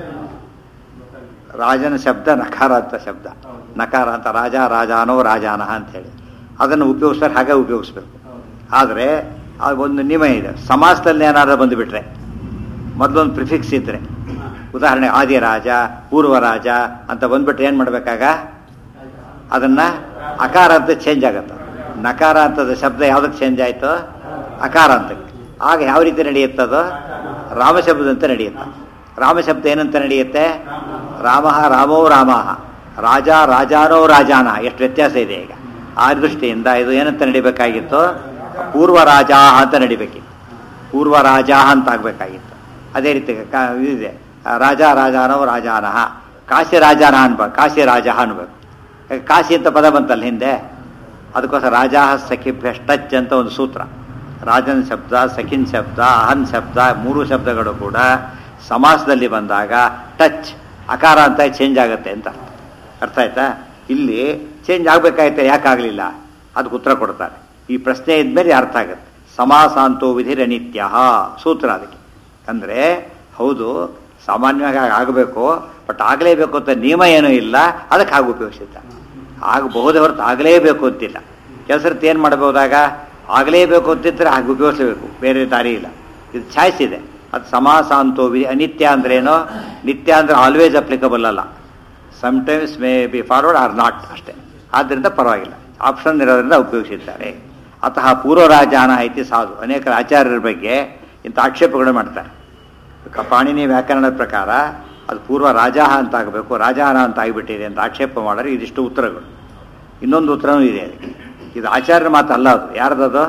ರಾಜನ ಶಬ್ದ ನಕಾರ ಅಂತ ಶಬ್ದ ನಕಾರ ಅಂತ ರಾಜ ರಾಜಾನೋ ರಾಜಾನ ಅಂತ ಹೇಳಿ ಅದನ್ನು ಉಪಯೋಗಿಸ್ತಾರೆ ಹಾಗೆ ಉಪಯೋಗಿಸ್ಬೇಕು ಆದರೆ ಅದು ಒಂದು ನಿಯಮ ಇದೆ ಸಮಾಸದಲ್ಲಿ ಏನಾದ್ರು ಬಂದುಬಿಟ್ರೆ ಮೊದಲೊಂದು ಪ್ರಿಫಿಕ್ಸ್ ಇದ್ರೆ ಉದಾಹರಣೆ ಆದಿರಾಜ ಪೂರ್ವರಾಜ ಅಂತ ಬಂದ್ಬಿಟ್ರೆ ಏನು ಮಾಡಬೇಕಾಗ ಅದನ್ನ ಅಕಾರ ಅಂತ ಚೇಂಜ್ ಆಗುತ್ತೆ ನಕಾರ ಅಂತದ ಶಬ್ದ ಯಾವುದಕ್ಕೆ ಚೇಂಜ್ ಆಯಿತು ಅಕಾರ ಅಂತಕ್ಕೆ ಆಗ ಯಾವ ರೀತಿ ನಡೆಯುತ್ತದೋ ರಾಮಶಬ್ದಂತೆ ನಡೆಯುತ್ತೆ ರಾಮಶಬ್ದ ಏನಂತ ನಡೆಯುತ್ತೆ ರಾಮ ರಾಮೋ ರಾಮ ರಾಜ ರಾಜಾನೋ ರಾಜಾನ ಎಷ್ಟು ವ್ಯತ್ಯಾಸ ಇದೆ ಈಗ ಆ ದೃಷ್ಟಿಯಿಂದ ಇದು ಏನಂತ ನಡಿಬೇಕಾಗಿತ್ತು ಪೂರ್ವ ರಾಜ ಅಂತ ನಡಿಬೇಕಿತ್ತು ಪೂರ್ವ ರಾಜ ಅಂತ ಆಗ್ಬೇಕಾಗಿತ್ತು ಅದೇ ರೀತಿ ಕ- ಇದಿದೆ ರಾಜ ರಾಜಾನೋ ರಾಜಾನಃ ಕಾಶಿ ರಾಜಾನ ಅನ್ಬೇಕು ಕಾಶಿ ರಾಜ ಅನ್ಬೇಕು ಯಾಕೆ ಕಾಶಿ ಅಂತ ಪದ ಬಂತಲ್ಲ ಹಿಂದೆ ಅದಕ್ಕೋಸ್ಕರ ರಾಜ ಸಖಿಭ್ಯ ಟಚ್ ಅಂತ ಒಂದು ಸೂತ್ರ ರಾಜನ್ ಶಬ್ದ ಸಖಿನ್ ಶಬ್ದ ಅಹನ್ ಶಬ್ದ ಮೂರು ಶಬ್ದಗಳು ಕೂಡ ಸಮಾಸದಲ್ಲಿ ಬಂದಾಗ ಟಚ್ ಅಕಾರ ಅಂತ ಚೇಂಜ್ ಆಗುತ್ತೆ ಅಂತ ಅರ್ಥ ಆಯ್ತಾ ಇಲ್ಲಿ ಚೇಂಜ್ ಆಗ್ಬೇಕಾಯ್ತು ಯಾಕಾಗಲಿಲ್ಲ ಅದಕ್ಕೆ ಉತ್ತರ ಕೊಡ್ತಾರೆ ಈ ಪ್ರಶ್ನೆ ಇದ್ಮೇಲೆ ಅರ್ಥ ಆಗುತ್ತೆ ಸಮಾಸಾಂತೋ ವಿಧಿರನಿತ್ಯ ಸೂತ್ರ ಅದಕ್ಕೆ ಅಂದರೆ ಹೌದು ಸಾಮಾನ್ಯವಾಗಿ ಆಗಬೇಕು ಬಟ್ ಆಗಲೇಬೇಕು ಅಂತ ನಿಯಮ ಏನೂ ಇಲ್ಲ ಅದಕ್ಕೆ ಹಾಗೆ ಉಪಯೋಗಿಸಿದ್ದ ಆಗಬಹುದೇ ಹೊರತು ಆಗಲೇಬೇಕು ಅಂತಿಲ್ಲ ಕೆಲಸ ಏನು ಮಾಡಬಹುದಾಗ ಆಗಲೇಬೇಕು ಅಂತಿದ್ರೆ ಹಾಗೆ ಉಪಯೋಗಿಸಬೇಕು ಬೇರೆ ದಾರಿ ಇಲ್ಲ ಇದು ಚಾಯ್ಸ್ ಇದೆ ಅದು ಸಮಾಸಾಂತೋ ವಿಧಿ ಅನಿತ್ಯ ಅಂದ್ರೇನು ನಿತ್ಯ ಅಂದ್ರೆ ಆಲ್ವೇಸ್ ಅಪ್ಲಿಕಬಲ್ ಅಲ್ಲ sometimes may be forward or not ಅಷ್ಟೇ ಆದ್ದರಿಂದ ಪರವಾಗಿಲ್ಲ ಆಪ್ಷನ್ ಇರೋದ್ರಿಂದ ಉಪಯೋಗಿಸಿದ್ದಾರೆ ಅತಃ ಪೂರ್ವರಾಜಾನ ಐತಿ ಸಾಧು ಅನೇಕ ಆಚಾರ್ಯರ ಬಗ್ಗೆ ಇಂಥ ಆಕ್ಷೇಪಗಳು ಮಾಡ್ತಾರೆ ಕ- ಪಾಣಿನಿ ವ್ಯಾಕರಣದ ಪ್ರಕಾರ ಅದು ಪೂರ್ವ ರಾಜ ಅಂತ ಆಗಬೇಕು ರಾಜಾನ ಅಂತ ಆಗಿಬಿಟ್ಟಿದೆ ಅಂತ ಆಕ್ಷೇಪ ಮಾಡಿದ್ರೆ ಇದಿಷ್ಟು ಉತ್ತರಗಳು ಇನ್ನೊಂದು ಉತ್ತರನೂ ಇದೆ ಅದಕ್ಕೆ ಇದು ಆಚಾರ್ಯರ ಮಾತು ಅಲ್ಲ ಅದು ಯಾರ್ದದು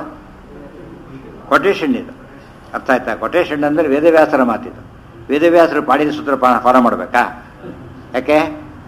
ಕೊಟೇಶನ್ ಇದು ಅರ್ಥ ಆಯ್ತಾ ಕೊಟೇಶನ್ ಅಂದರೆ ವೇದವ್ಯಾಸರ ಮಾತಿದು ವೇದವ್ಯಾಸರು ಪಾಡಿನ ಸೂತ್ರ ಫಾಲೋ ಮಾಡಬೇಕಾ ಯಾಕೆ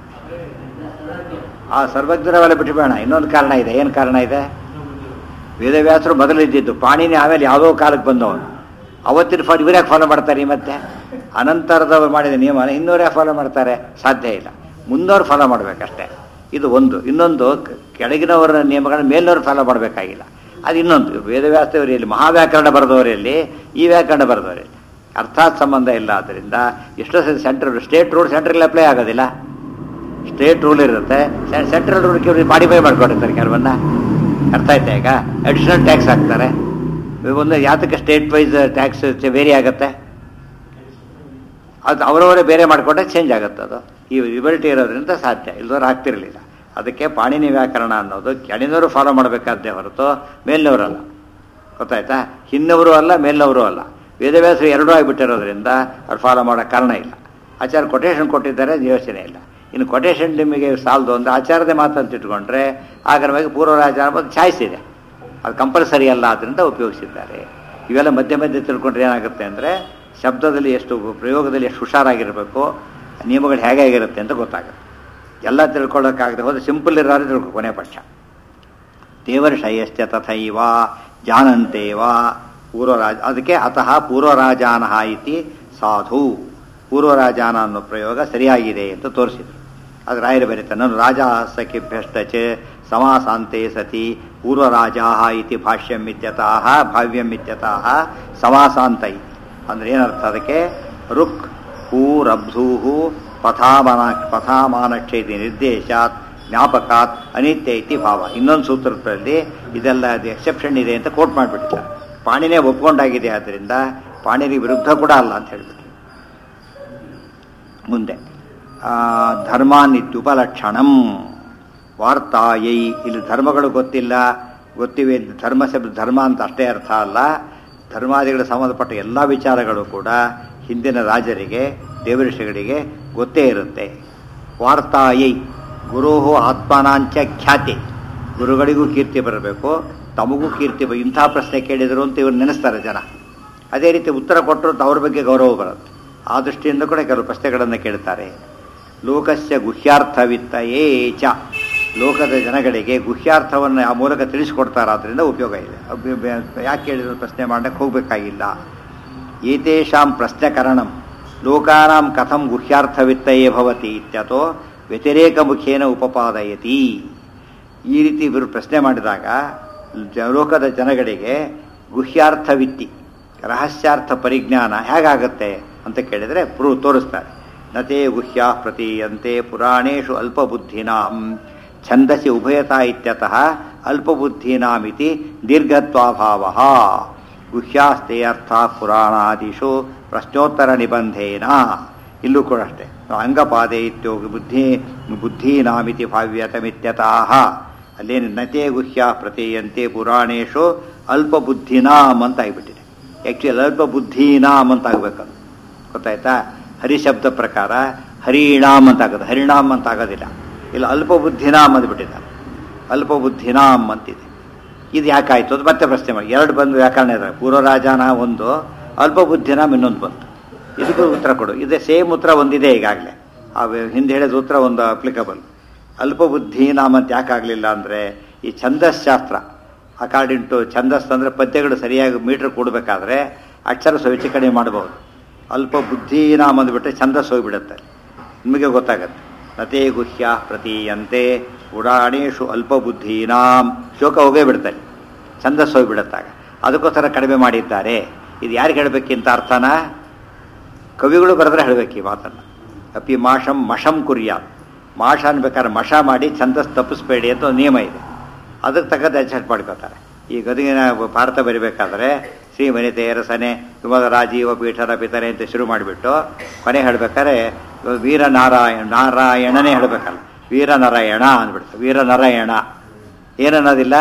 ಆ ಸರ್ವಜ್ಞರವೆಲ್ಲ ಬಿಟ್ಟುಬೇಡ ಇನ್ನೊಂದು ಕಾರಣ ಇದೆ ಏನು ಕಾರಣ ಇದೆ ವೇದವ್ಯಾಸರು ಮೊದಲಿದ್ದಿದ್ದು ಪಾಣಿನಿ ಆಮೇಲೆ ಯಾವುದೋ ಕಾಲಕ್ಕೆ ಬಂದವನು ಅವತ್ತಿನ ಫಾಲ್ ಇವರ್ಯಾಕೆ ಫಾಲೋ ಮಾಡ್ತಾರೆ ಈ ಮತ್ತೆ ಅನಂತರದವ್ರು ಮಾಡಿದ ನಿಯಮ ಇನ್ನೂರೇ ಫಾಲೋ ಮಾಡ್ತಾರೆ ಸಾಧ್ಯ ಇಲ್ಲ ಮುಂದವ್ರು ಫಾಲೋ ಮಾಡಬೇಕಷ್ಟೇ ಇದು ಒಂದು ಇನ್ನೊಂದು ಕ- ಕೆಳಗಿನವರ ನಿಯಮಗಳನ್ನ ಮೇಲಿನವ್ರು ಫಾಲೋ ಮಾಡಬೇಕಾಗಿಲ್ಲ ಅದು ಇನ್ನೊಂದು ವೇದವ್ಯಾಸದವರಲ್ಲಿ ಮಹಾವ್ಯಾಕರಣ ಬರೆದವರಲ್ಲಿ ಈ ವ್ಯಾಕರಣ ಬರೆದವರಲ್ಲಿ ಅರ್ಥಾತ್ ಸಂಬಂಧ ಇಲ್ಲ ಆದ್ದರಿಂದ ಎಷ್ಟೋ central state rule central apply ಆಗೋದಿಲ್ಲ ಸ್ಟೇಟ್ ರೂಲ್ ಇರುತ್ತೆ ಸೆಂಟ್ರಲ್ ರೂಲ್ ಮಾಡಿಫೈ ಮಾಡ್ಕೊಂಡಿರ್ತಾರೆ ಕೆಲವನ್ನ ಅರ್ಥ ಆಯ್ತಾ ಈಗ ಅಡಿಷನಲ್ ಟ್ಯಾಕ್ಸ್ ಹಾಕ್ತಾರೆ ಒಂದು ಯಾತಕ್ಕೆ ಸ್ಟೇಟ್ ವೈಸ್ ಟ್ಯಾಕ್ಸ್ ವೇರಿ ಆಗುತ್ತೆ ಅದು ಅವರವರೇ ಬೇರೆ ಮಾಡಿಕೊಂಡ್ರೆ ಚೇಂಜ್ ಆಗುತ್ತೆ ಅದು ಈ ಲಿಬರ್ಟಿ ಇರೋದ್ರಿಂದ ಸಾಧ್ಯ ಇಲ್ದವ್ರು ಆಗ್ತಿರಲಿಲ್ಲ ಅದಕ್ಕೆ ಪಾಣಿನಿ ವ್ಯಾಕರಣ ಅನ್ನೋದು ಕೆಳಗಿನವರು ಫಾಲೋ ಮಾಡಬೇಕಾದ್ದೇ ಹೊರತು ಮೇಲಿನವರಲ್ಲ ಗೊತ್ತಾಯ್ತಾ ಹಿನ್ನವರು ಅಲ್ಲ ಮೇಲಿನವರು ಅಲ್ಲ ವೇದವ್ಯಾಸರು ಎರಡೂ ಆಗಿಬಿಟ್ಟಿರೋದ್ರಿಂದ ಅವ್ರು ಫಾಲೋ ಮಾಡೋ ಕಾರಣ ಇಲ್ಲ ಆಚಾರ ಕೊಟೇಶನ್ ಕೊಟ್ಟಿದ್ದಾರೆ ಯೋಚನೆ ಇಲ್ಲ ಇನ್ನು ಕೊಟೇಶನ್ ನಿಮಗೆ ಸಾಲದು ಅಂದ್ರೆ ಆಚಾರದೇ ಮಾತಂತ ಇಟ್ಕೊಂಡ್ರೆ ಆಗರವಾಗಿ ಪೂರ್ವರಾಚಾರ ಬಂದು ಚಾಯ್ಸ್ ಇದೆ ಅದು ಕಂಪಲ್ಸರಿ ಅಲ್ಲ ಆದ್ದರಿಂದ ಉಪಯೋಗಿಸಿದ್ದಾರೆ ಇವೆಲ್ಲ ಮಧ್ಯೆ ಮಧ್ಯೆ ತಿಳ್ಕೊಂಡ್ರೆ ಏನಾಗುತ್ತೆ ಅಂದರೆ ಶಬ್ದದಲ್ಲಿ ಎಷ್ಟು ಪ್ರಯೋಗದಲ್ಲಿ ಎಷ್ಟು ಹುಷಾರಾಗಿರಬೇಕು ನಿಯಮಗಳು ಹೇಗೆ ಆಗಿರುತ್ತೆ ಅಂತ ಗೊತ್ತಾಗುತ್ತೆ ಎಲ್ಲ ತಿಳ್ಕೊಳ್ಳೋಕ್ಕಾಗದೆ ಹೋದ್ರೆ ಸಿಂಪಲ್ ಇರೋರು ತಿಳ್ಕೊ ಕೊನೆ ಪಕ್ಷ ದೇವರ್ಷಯಶ್ಚ ತಥೈವ ಜಾನಂತೇವ ಪೂರ್ವರಾಜ ಅದಕ್ಕೆ ಅತಃ ಪೂರ್ವರಾಜಾನ ಇತಿ ಸಾಧು ಪೂರ್ವರಾಜಾನ ಅನ್ನೋ ಪ್ರಯೋಗ ಸರಿಯಾಗಿದೆ ಅಂತ ತೋರಿಸಿದ್ರು ಅದು ರಾಯರು ಬರೀತಾರೆ ನಾನು ರಾಜ ಸಖಿಭ್ಯಷ್ಟಚ ಸಮಾಸಾಂತೆ ಸತಿ ಪೂರ್ವರಾಜಾ ಇತಿ ಭಾಷ್ಯಂ ಇತ್ಯತಃ ಭಾವ್ಯಂ ಇತ್ಯತಃ ಸಮಾಸಾಂತ ಇತಿ ಅಂದ್ರೆ ಏನರ್ಥ ಅದಕ್ಕೆ ರುಕ್ ಹೂರಬ್ಧೂಹು ಪಥಾಮಾನ ಪಥಾಮಾನಕ್ಷೇತಿ ನಿರ್ದೇಶಾತ್ ಜ್ಞಾಪಕಾತ್ ಅನಿತ್ಯ ಇತಿ ಭಾವ ಇನ್ನೊಂದು ಸೂತ್ರದಲ್ಲಿ ಇದೆಲ್ಲ ಎಕ್ಸೆಪ್ಷನ್ ಇದೆ ಅಂತ ಕೋಟ್ ಮಾಡಿಬಿಟ್ಟಿಲ್ಲ ಪಾಣಿನೇ ಒಪ್ಕೊಂಡಾಗಿದೆ ಆದ್ದರಿಂದ ಪಾಣಿನಿ ವಿರುದ್ಧ ಕೂಡ ಅಲ್ಲ ಅಂತ ಹೇಳ್ಬಿಟ್ಟು ಮುಂದೆ ಆ, ಧರ್ಮಾನಿತ್ಯುಪಲಕ್ಷಣಂ ವಾರ್ತಾಯೈ ಇಲ್ಲಿ ಧರ್ಮಗಳು ಗೊತ್ತಿಲ್ಲ ಗೊತ್ತಿವೆ ಅಂತ ಧರ್ಮ ಶಬ್ದ ಧರ್ಮ ಅಂತ ಅಷ್ಟೇ ಅರ್ಥ ಅಲ್ಲ ಧರ್ಮಾದಿಗಳಿಗೆ ಸಂಬಂಧಪಟ್ಟ ಎಲ್ಲ ವಿಚಾರಗಳು ಕೂಡ ಹಿಂದಿನ ರಾಜರಿಗೆ ದೇವಋಷಿಗಳಿಗೆ ಗೊತ್ತೇ ಇರುತ್ತೆ ವಾರ್ತಾಯೈ ಗುರು ಆತ್ಮನಾಂಚ ಖ್ಯಾತಿ ಗುರುಗಳಿಗೂ ಕೀರ್ತಿ ಬರಬೇಕು ತಮಗೂ ಕೀರ್ತಿ ಬ- ಇಂಥ ಪ್ರಶ್ನೆ ಕೇಳಿದರು ಅಂತ ಇವ್ರು ನೆನೆಸ್ತಾರೆ ಜನ ಅದೇ ರೀತಿ ಉತ್ತರ ಕೊಟ್ಟರು ಅಂತ ಅವ್ರ ಬಗ್ಗೆ ಗೌರವ ಬರುತ್ತೆ ಆ ದೃಷ್ಟಿಯಿಂದ ಕೂಡ ಕೆಲವು ಪ್ರಶ್ನೆಗಳನ್ನು ಕೇಳ್ತಾರೆ ಲೋಕಸ್ಯ ಗುಹ್ಯಾರ್ಥವಿತ್ತ ಏ ಚ ಲೋಕದ ಜನಗಳಿಗೆ ಗುಹ್ಯಾರ್ಥವನ್ನು ಆ ಮೂಲಕ ತಿಳಿಸ್ಕೊಡ್ತಾರಾದ್ರಿಂದ ಉಪಯೋಗ ಇದೆ ಅಬ್ಬ್- ಬೆ- ಯಾಕೆ ಕೇಳಿದ್ರು ಪ್ರಶ್ನೆ ಮಾಡಕ್ಕೆ ಹೋಗಬೇಕಾಗಿಲ್ಲ ಏತೇಷಾಂ ಪ್ರಶ್ನೆಕರಣಂ ಲೋಕಾನಾಂ ಕಥಂ ಗುಹ್ಯಾರ್ಥವಿತ್ತಯೇ ಭವತಿ ಇತ್ಯತೋ ವ್ಯತಿರೇಕ ಮುಖೇನ ಉಪಪಾದಯತಿ ಈ ರೀತಿ ಇವರು ಪ್ರಶ್ನೆ ಮಾಡಿದಾಗ ಜ- ಲೋಕದ ಜನಗಳಿಗೆ ಗುಹ್ಯಾರ್ಥವಿತ್ತಿ ರಹಸ್ಯಾರ್ಥ ಪರಿಜ್ಞಾನ ಹೇಗಾಗತ್ತೆ ಅಂತ ಕೇಳಿದರೆ ಪ್ರೂವ್ ತೋರಿಸ್ತಾರೆ ನತೇ ಗುಹ್ಯಾ ಪ್ರತೀಯಂತೆ ಪುರಾಣೇಶು ಅಲ್ಪಬುದ್ಧಿನಾಂ ಛಂದಸಿ ಉಭಯತಾ ಇತ್ಯತಃ ಅಲ್ಪಬುದ್ಧೀನಾಮಿತಿ ದೀರ್ಘತ್ವಾಭಾವ ಗುಹ್ಯಾಸ್ತೆ ಅರ್ಥ ಪುರಾಣಾದಿಷು ಪ್ರಶ್ನೋತ್ತರ ನಿಬಂಧೇನ ಇಲ್ಲೂ ಕೂಡ ಅಷ್ಟೇ ಅಂಗಪಾದೆ ಇತ್ಯೋ ಬುದ್ಧಿ ಬುದ್ಧೀನಾಮಿತಿ ಭಾವ್ಯತಮಿತ್ಯತಃ ಅಲ್ಲೇನು ನತೆ ಗುಹ್ಯ ಪ್ರತೀಯಂತೆ ಪುರಾಣೇಶು ಅಲ್ಪಬುದ್ಧಿನಾಮ್ ಅಂತ ಆಗಿಬಿಟ್ಟಿದೆ ಆ್ಯಕ್ಚುಲಿ ಅಲ್ಪಬುದ್ಧೀನಾಮ್ ಅಂತ ಆಗಬೇಕದು ಗೊತ್ತಾಯ್ತಾ ಹರಿಶಬ್ದ ಪ್ರಕಾರ ಹರಿಣಾಮ್ ಅಂತ ಆಗೋದು ಹರಿಣಾಮ್ ಅಂತ ಆಗೋದಿಲ್ಲ ಇಲ್ಲ ಅಲ್ಪಬುದ್ಧಿನಾಮ್ ಅಂದ್ಬಿಟ್ಟಿದ್ದಾರೆ ಅಲ್ಪಬುದ್ಧಿನಾಮ್ ಅಂತಿದೆ ಇದು ಯಾಕಾಯ್ತು ಅದು ಮತ್ತೆ ಪ್ರಶ್ನೆ ಮಾಡಿ ಎರಡು ಬಂದು ವ್ಯಾಕರಣ ಇದ್ದಾರೆ ಪೂರ್ವರಾಜಾನ ಒಂದು ಅಲ್ಪಬುದ್ಧಿನಾಮ್ ಇನ್ನೊಂದು ಬಂತು ಇದಕ್ಕೂ ಉತ್ತರ ಕೊಡು ಇದೇ ಸೇಮ್ ಉತ್ತರ ಒಂದಿದೆ ಈಗಾಗಲೇ ಆ ವೆ- ಹಿಂದೆ ಹೇಳಿದ ಉತ್ತರ ಒಂದು ಅಪ್ಲಿಕಬಲ್ ಅಲ್ಪಬುದ್ಧಿನಾಮ್ ಅಂತ ಯಾಕಾಗಲಿಲ್ಲ ಅಂದರೆ ಈ ಛಂದಸ್ಶಾಸ್ತ್ರ ಅಕಾರ್ಡಿಂಗ್ ಟು ಛಂದಸ್ ಅಂದರೆ ಪದ್ಯಗಳು ಸರಿಯಾಗಿ ಮೀಟ್ರ್ ಕೊಡಬೇಕಾದ್ರೆ ಅಕ್ಷರ ಸ್ವಚ್ಛ ಕಡಿಮೆ ಮಾಡಬಹುದು ಅಲ್ಪ ಬುದ್ಧಿನಾಮ್ ಅಂದ್ಬಿಟ್ರೆ ಛಂದಸ್ ಹೋಗ್ಬಿಡುತ್ತೆ ನಿಮಗೆ ಗೊತ್ತಾಗತ್ತೆ ನತೇ ಗುಹ್ಯ ಪ್ರತೀಯಂತೆ ಉಡಾಣೇಶು ಅಲ್ಪ ಬುದ್ಧೀನಾಂ ಶೋಕ ಹೋಗೇ ಬಿಡ್ತಾರೆ ಛಂದಸ್ ಹೋಗ್ಬಿಡುತ್ತಾಗ ಅದಕ್ಕೋಸ್ಕರ ಕಡಿಮೆ ಮಾಡಿದ್ದಾರೆ ಇದು ಯಾರಿಗೆ ಹೇಳಬೇಕಿಂತ ಅರ್ಥನ ಕವಿಗಳು ಬರೆದ್ರೆ ಹೇಳಬೇಕು ಈ ಮಾತನ್ನು ಅಪಿ ಮಾಷಂ ಮಷಂ ಕುರ್ಯ ಮಾಷ ಅನ್ಬೇಕಾದ್ರೆ ಮಷ ಮಾಡಿ ಛಂದಸ್ ತಪ್ಪಿಸ್ಬೇಡಿ ಅಂತ ಒಂದು ನಿಯಮ ಇದೆ ಅದಕ್ಕೆ ತಕ್ಕಂತೆ ಅಡ್ಜಸ್ಟ್ ಮಾಡ್ಕೋತಾರೆ ಈ ಗದುಗಿನ ಭಾರತ ಬರಿಬೇಕಾದ್ರೆ ಶ್ರೀ ವನಿತೆ ರಸನೆ ವಿಮದ ರಾಜೀವ ಪೀಠರ ಪಿತರೆ ಅಂತ ಶುರು ಮಾಡಿಬಿಟ್ಟು ಕೊನೆ ಹೇಳ್ಬೇಕಾದ್ರೆ ವೀರನಾರಾಯಣ ನಾರಾಯಣನೇ ಹೇಳ್ಬೇಕಲ್ಲ ವೀರನಾರಾಯಣ ಅಂದ್ಬಿಡ್ತಾರೆ ವೀರನಾರಾಯಣ ಏನನ್ನೋದಿಲ್ಲ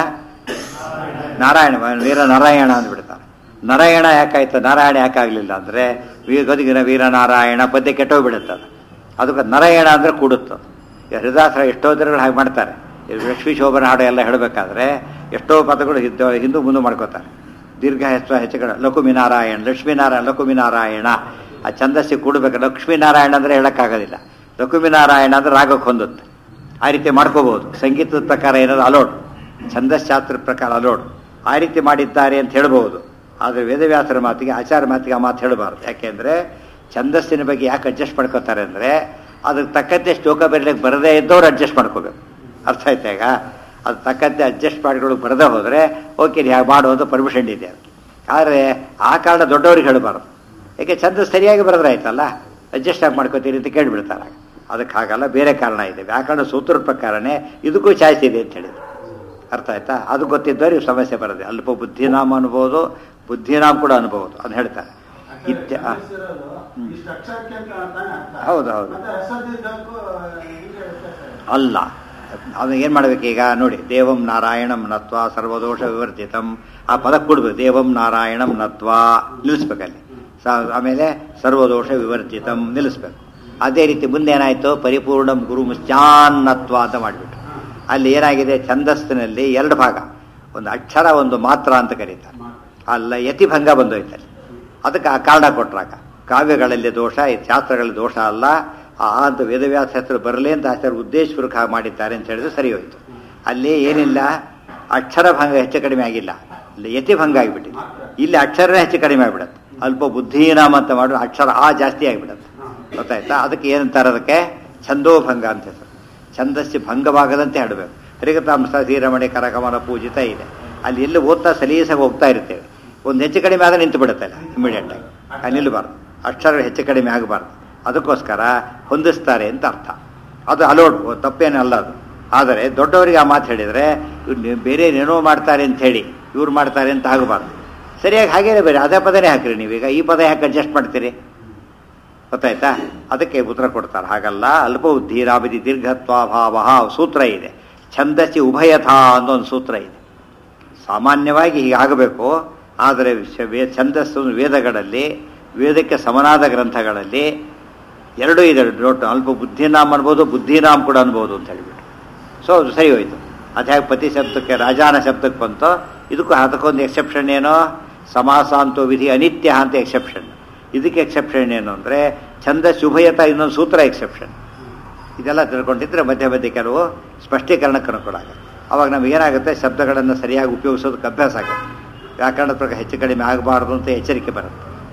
ನಾರಾಯಣ ವೀರ ನಾರಾಯಣ ಅಂದ್ಬಿಡ್ತಾರೆ ನಾರಾಯಣ ಯಾಕಾಯ್ತು ನಾರಾಯಣ ಯಾಕಾಗಲಿಲ್ಲ ಅಂದರೆ ವೀ ಗದುಗಿನ ವೀರನಾರಾಯಣ ಪದ್ಯ ಕೆಟ್ಟೋಗ್ಬಿಡುತ್ತೆ ಅದು ಅದಕ್ಕೆ ನಾರಾಯಣ ಅಂದರೆ ಕೂಡುತ್ತೆ ಈ ಹರಿದಾಸರ ಎಷ್ಟೋ ದಿನಗಳು ಹಾಗೆ ಮಾಡ್ತಾರೆ ಈ ಲಕ್ಷ್ಮೀ ಶೋಭನ ಹಾಡು ಎಲ್ಲ ಹೇಳಬೇಕಾದ್ರೆ ಎಷ್ಟೋ ಪದಗಳು ಹಿಂದೆ ಹಿಂದೂ ಮುಂದೆ ಮಾಡ್ಕೋತಾರೆ ದೀರ್ಘ ಹೆಚ್ಚು ಹೆಚ್ಚುಗಳು ಲಕುಮಿನಾರಾಯಣ ಲಕ್ಷ್ಮೀನಾರಾಯಣ ಲಕುಮಿನಾರಾಯಣ ಆ ಛಂದಸ್ಸಿ ಕೂಡಬೇಕು ಲಕ್ಷ್ಮೀನಾರಾಯಣ ಅಂದರೆ ಹೇಳೋಕ್ಕಾಗೋದಿಲ್ಲ ಲಕುಮಿನಾರಾಯಣ ಅಂದರೆ ರಾಗಕ್ಕೆ ಹೊಂದುತ್ತೆ ಆ ರೀತಿ ಮಾಡ್ಕೋಬಹುದು ಸಂಗೀತದ ಪ್ರಕಾರ ಏನಾದ್ರು ಅಲೋಡ್ ಛಂದಶಾಸ್ತ್ರದ ಪ್ರಕಾರ ಅಲೋಡ್ ಆ ರೀತಿ ಮಾಡಿದ್ದಾರೆ ಅಂತ ಹೇಳ್ಬೋದು ಆದರೆ ವೇದವ್ಯಾಸರ ಮಾತಿಗೆ ಆಚಾರ ಮಾತಿಗೆ ಆ ಮಾತು ಹೇಳಬಾರ್ದು ಯಾಕೆಂದರೆ ಛಂದಸ್ಸಿನ ಬಗ್ಗೆ ಯಾಕೆ ಅಡ್ಜಸ್ಟ್ ಮಾಡ್ಕೋತಾರೆ ಅಂದರೆ ಅದಕ್ಕೆ ತಕ್ಕಂತೆ ಶ್ಲೋಕ ಬರೀಲಿಕ್ಕೆ ಬರದೇ ಇದ್ದವ್ರು ಅಡ್ಜಸ್ಟ್ ಮಾಡ್ಕೋಬೇಕು ಅರ್ಥ ಆಯ್ತಾ ಈಗ ಅದು ತಕ್ಕಂತೆ ಅಡ್ಜಸ್ಟ್ ಮಾಡಿಕೊಳ್ಳೋಕೆ ಬರದೇ ಹೋದರೆ ಓಕೆ ನೀವು ಮಾಡು ಅಂತ ಪರ್ಮಿಷನ್ ಇದೆ ಅದಕ್ಕೆ ಆದರೆ ಆ ಕಾರಣ ದೊಡ್ಡವ್ರಿಗೆ ಹೇಳಬಾರ್ದು ಯಾಕೆ ಛಂದ ಸರಿಯಾಗಿ ಬರೆದ್ರೆ ಆಯ್ತಲ್ಲ ಅಡ್ಜಸ್ಟ್ ಆಗಿ ಮಾಡ್ಕೋತೀರಿ ಅಂತ ಕೇಳಿಬಿಡ್ತಾರೆ ಅದಕ್ಕೆ ಹಾಗಲ್ಲ ಬೇರೆ ಕಾರಣ ಇದೆ ವ್ಯಾಕರಣ ಸೂತ್ರದ ಪ್ರಕಾರನೇ ಇದಕ್ಕೂ ಚಾಯ್ಸ್ ಇದೆ ಅಂತ ಹೇಳಿದ್ರು ಅರ್ಥ ಆಯ್ತಾ ಅದು ಗೊತ್ತಿದ್ದವ್ರಿಗೆ ಸಮಸ್ಯೆ ಬರುತ್ತೆ ಅಲ್ಪ ಬುದ್ಧಿನಾಮ ಅನ್ಬೋದು ಬುದ್ಧಿನಾಮ ಕೂಡ ಅನ್ಬೋದು ಅಂತ ಹೇಳ್ತಾರೆ ಇತ್ಯ ಆ, ಹ್ಮ್. ಹೌದು, ಹೌದು. ಅಲ್ಲ ಅದು ಏನು ಮಾಡ್ಬೇಕು ಈಗ ನೋಡಿ ದೇವಂ ನಾರಾಯಣಂ ನತ್ವ ಸರ್ವದೋಷ ವಿವರ್ಜಿತಂ ಆ ಪದ ಕೊಡ್ಬೇಕು ದೇವಂ ನಾರಾಯಣಂ ನತ್ವ ನಿಲ್ಲಿಸ್ಬೇಕಲ್ಲಿ ಸ- ಆಮೇಲೆ ಸರ್ವದೋಷ ವಿವರ್ಜಿತಂ ನಿಲ್ಲಿಸ್ಬೇಕು ಅದೇ ರೀತಿ ಮುಂದೆ ಏನಾಯ್ತು ಪರಿಪೂರ್ಣಂ ಗುರು ಮುಶ್ಚಾನ್ನತ್ವ ಅಂತ ಮಾಡಿಬಿಟ್ಟು ಅಲ್ಲಿ ಏನಾಗಿದೆ ಛಂದಸ್ಸಿನಲ್ಲಿ ಎರಡು ಭಾಗ ಒಂದು ಅಕ್ಷರ ಒಂದು ಮಾತ್ರ ಅಂತ ಕರೀತಾರೆ ಅಲ್ಲ ಯತಿಭಂಗ ಬಂದೋಯ್ತಲ್ಲಿ ಅದಕ್ಕೆ ಆ ಕಾರಣ ಕೊಟ್ರಾಗ ಕಾವ್ಯಗಳಲ್ಲಿ ದೋಷ ಈ ಶಾಸ್ತ್ರಗಳಲ್ಲಿ ದೋಷ ಅಲ್ಲ ಆ ಅಂತ ವೇದವ್ಯಾಸ ಹೆಸರು ಬರಲಿ ಅಂತ ಆಚಾರ್ಯ ಉದ್ದೇಶಪೂರ್ವಕ ಹಾಗೆ ಮಾಡಿದ್ದಾರೆ ಅಂತ ಹೇಳಿದ್ರೆ ಸರಿ ಹೋಯ್ತು ಅಲ್ಲಿ ಏನಿಲ್ಲ ಅಕ್ಷರ ಭಂಗ ಹೆಚ್ಚು ಕಡಿಮೆ ಆಗಿಲ್ಲ ಅಲ್ಲಿ ಯತಿಭಂಗ ಆಗಿಬಿಟ್ಟಿದೆ ಇಲ್ಲಿ ಅಕ್ಷರನೇ ಹೆಚ್ಚು ಕಡಿಮೆ ಆಗಿಬಿಡುತ್ತೆ ಅಲ್ಪ ಬುದ್ಧಿನಾಮ ಅಂತ ಮಾಡಿದ್ರೆ ಅಕ್ಷರ ಆ ಜಾಸ್ತಿ ಆಗಿಬಿಡುತ್ತೆ ಗೊತ್ತಾಯ್ತಾ ಅದಕ್ಕೆ ಏನಂತಾರೆ ಅದಕ್ಕೆ ಛಂದೋಭಂಗ ಅಂತ ಹೆಸರು ಛಂದಸ್ಸಿ ಭಂಗವಾಗದಂತೆ ಹಾಡಬೇಕು ಹರಿಕತಾಂಸ ಶ್ರೀರಮಣಿ ಕರಕಮಲ ಪೂಜಿತ ಇದೆ ಅಲ್ಲಿ ಎಲ್ಲಿ ಓದ್ತಾ ಸಲೀಸಾಗಿ ಹೋಗ್ತಾ ಇರ್ತೇವೆ ಒಂದು ಹೆಚ್ಚು ಕಡಿಮೆ ಆದ್ರೆ ನಿಂತು ಬಿಡುತ್ತೆ ಅಲ್ಲ ಇಮಿಡಿಯೇಟ್ ಆಗಿ ಅಲ್ಲಿ ನಿಲ್ಲಬಾರ್ದು ಅಕ್ಷರಗಳು ಹೆಚ್ಚು ಕಡಿಮೆ ಆಗಬಾರ್ದು ಅದಕ್ಕೋಸ್ಕರ ಹೊಂದಿಸ್ತಾರೆ ಅಂತ ಅರ್ಥ ಅದು ಅಲೋಡ್ ತಪ್ಪೇನೇ ಅಲ್ಲ ಅದು ಆದರೆ ದೊಡ್ಡವರಿಗೆ ಆ ಮಾತು ಹೇಳಿದರೆ ಇವ್ರು ಬೇರೆ ಏನೋ ಮಾಡ್ತಾರೆ ಅಂತ ಹೇಳಿ ಇವ್ರು ಮಾಡ್ತಾರೆ ಅಂತ ಆಗಬಾರ್ದು ಸರಿಯಾಗಿ ಹಾಗೇನೆ ಬೇರೆ ಅದೇ ಪದನೇ ಹಾಕಿರಿ ನೀವೀಗ ಈ ಪದ ಯಾಕೆ ಅಡ್ಜಸ್ಟ್ ಮಾಡ್ತೀರಿ ಗೊತ್ತಾಯ್ತಾ ಅದಕ್ಕೆ ಉತ್ತರ ಕೊಡ್ತಾರೆ ಹಾಗಲ್ಲ ಅಲ್ಪ ಉದ್ಧೀರಾಬಿಧಿ ದೀರ್ಘತ್ವಾಭಾವ ಸೂತ್ರ ಇದೆ ಛಂದಸ್ಸಿ ಉಭಯಥ ಅನ್ನೋ ಒಂದು ಸೂತ್ರ ಇದೆ ಸಾಮಾನ್ಯವಾಗಿ ಹೀಗಾಗಬೇಕು ಆದರೆ ಶ- ವೇ- ಛಂದಸ್ಸು ವೇದಗಳಲ್ಲಿ ವೇದಕ್ಕೆ ಸಮನಾದ ಗ್ರಂಥಗಳಲ್ಲಿ ಎರಡೂ ಇದೆ ನೋಟ್ ಅಲ್ಪ ಬುದ್ಧಿನಾಮ್ ಅನ್ಬೋದು ಬುದ್ಧಿನಾಮ್ ಕೂಡ ಅನ್ಬೋದು ಅಂತ ಹೇಳಿಬಿಟ್ಟು ಸೊ ಅದು ಸರಿ ಹೋಯ್ತು ಅದು ಹೇಗೆ ಪತಿ ಶಬ್ದಕ್ಕೆ ರಾಜಾನ ಶಬ್ದಕ್ಕೆ ಬಂತೋ ಇದಕ್ಕೂ ಅದಕ್ಕೊಂದು ಎಕ್ಸೆಪ್ಷನ್ ಏನೋ ಸಮಾಸ ಅಂತೋ ವಿಧಿ ಅನಿತ್ಯ ಅಂತ ಎಕ್ಸೆಪ್ಷನ್ ಇದಕ್ಕೆ ಎಕ್ಸೆಪ್ಷನ್ ಏನು ಅಂದರೆ ಛಂದ ಶುಭಯತ ಇನ್ನೊಂದು ಸೂತ್ರ ಎಕ್ಸೆಪ್ಷನ್ ಇದೆಲ್ಲ ತಿಳ್ಕೊಂಡಿದ್ರೆ ಮಧ್ಯೆ ಮಧ್ಯೆ ಕೆಲವು ಸ್ಪಷ್ಟೀಕರಣಕ್ಕೆ ಅನುಕೂಲಾಗುತ್ತೆ ಅವಾಗ ನಮ್ಗೆ ಏನಾಗುತ್ತೆ ಶಬ್ದಗಳನ್ನು ಸರಿಯಾಗಿ ಉಪಯೋಗಿಸೋದಕ್ಕೆ ಅಭ್ಯಾಸ ಆಗುತ್ತೆ ವ್ಯಾಕರಣದ ಪ್ರಕಾರ ಹೆಚ್ಚು ಕಡಿಮೆ ಆಗಬಾರ್ದು ಅಂತ ಎಚ್ಚರಿಕೆ ಬರುತ್ತೆ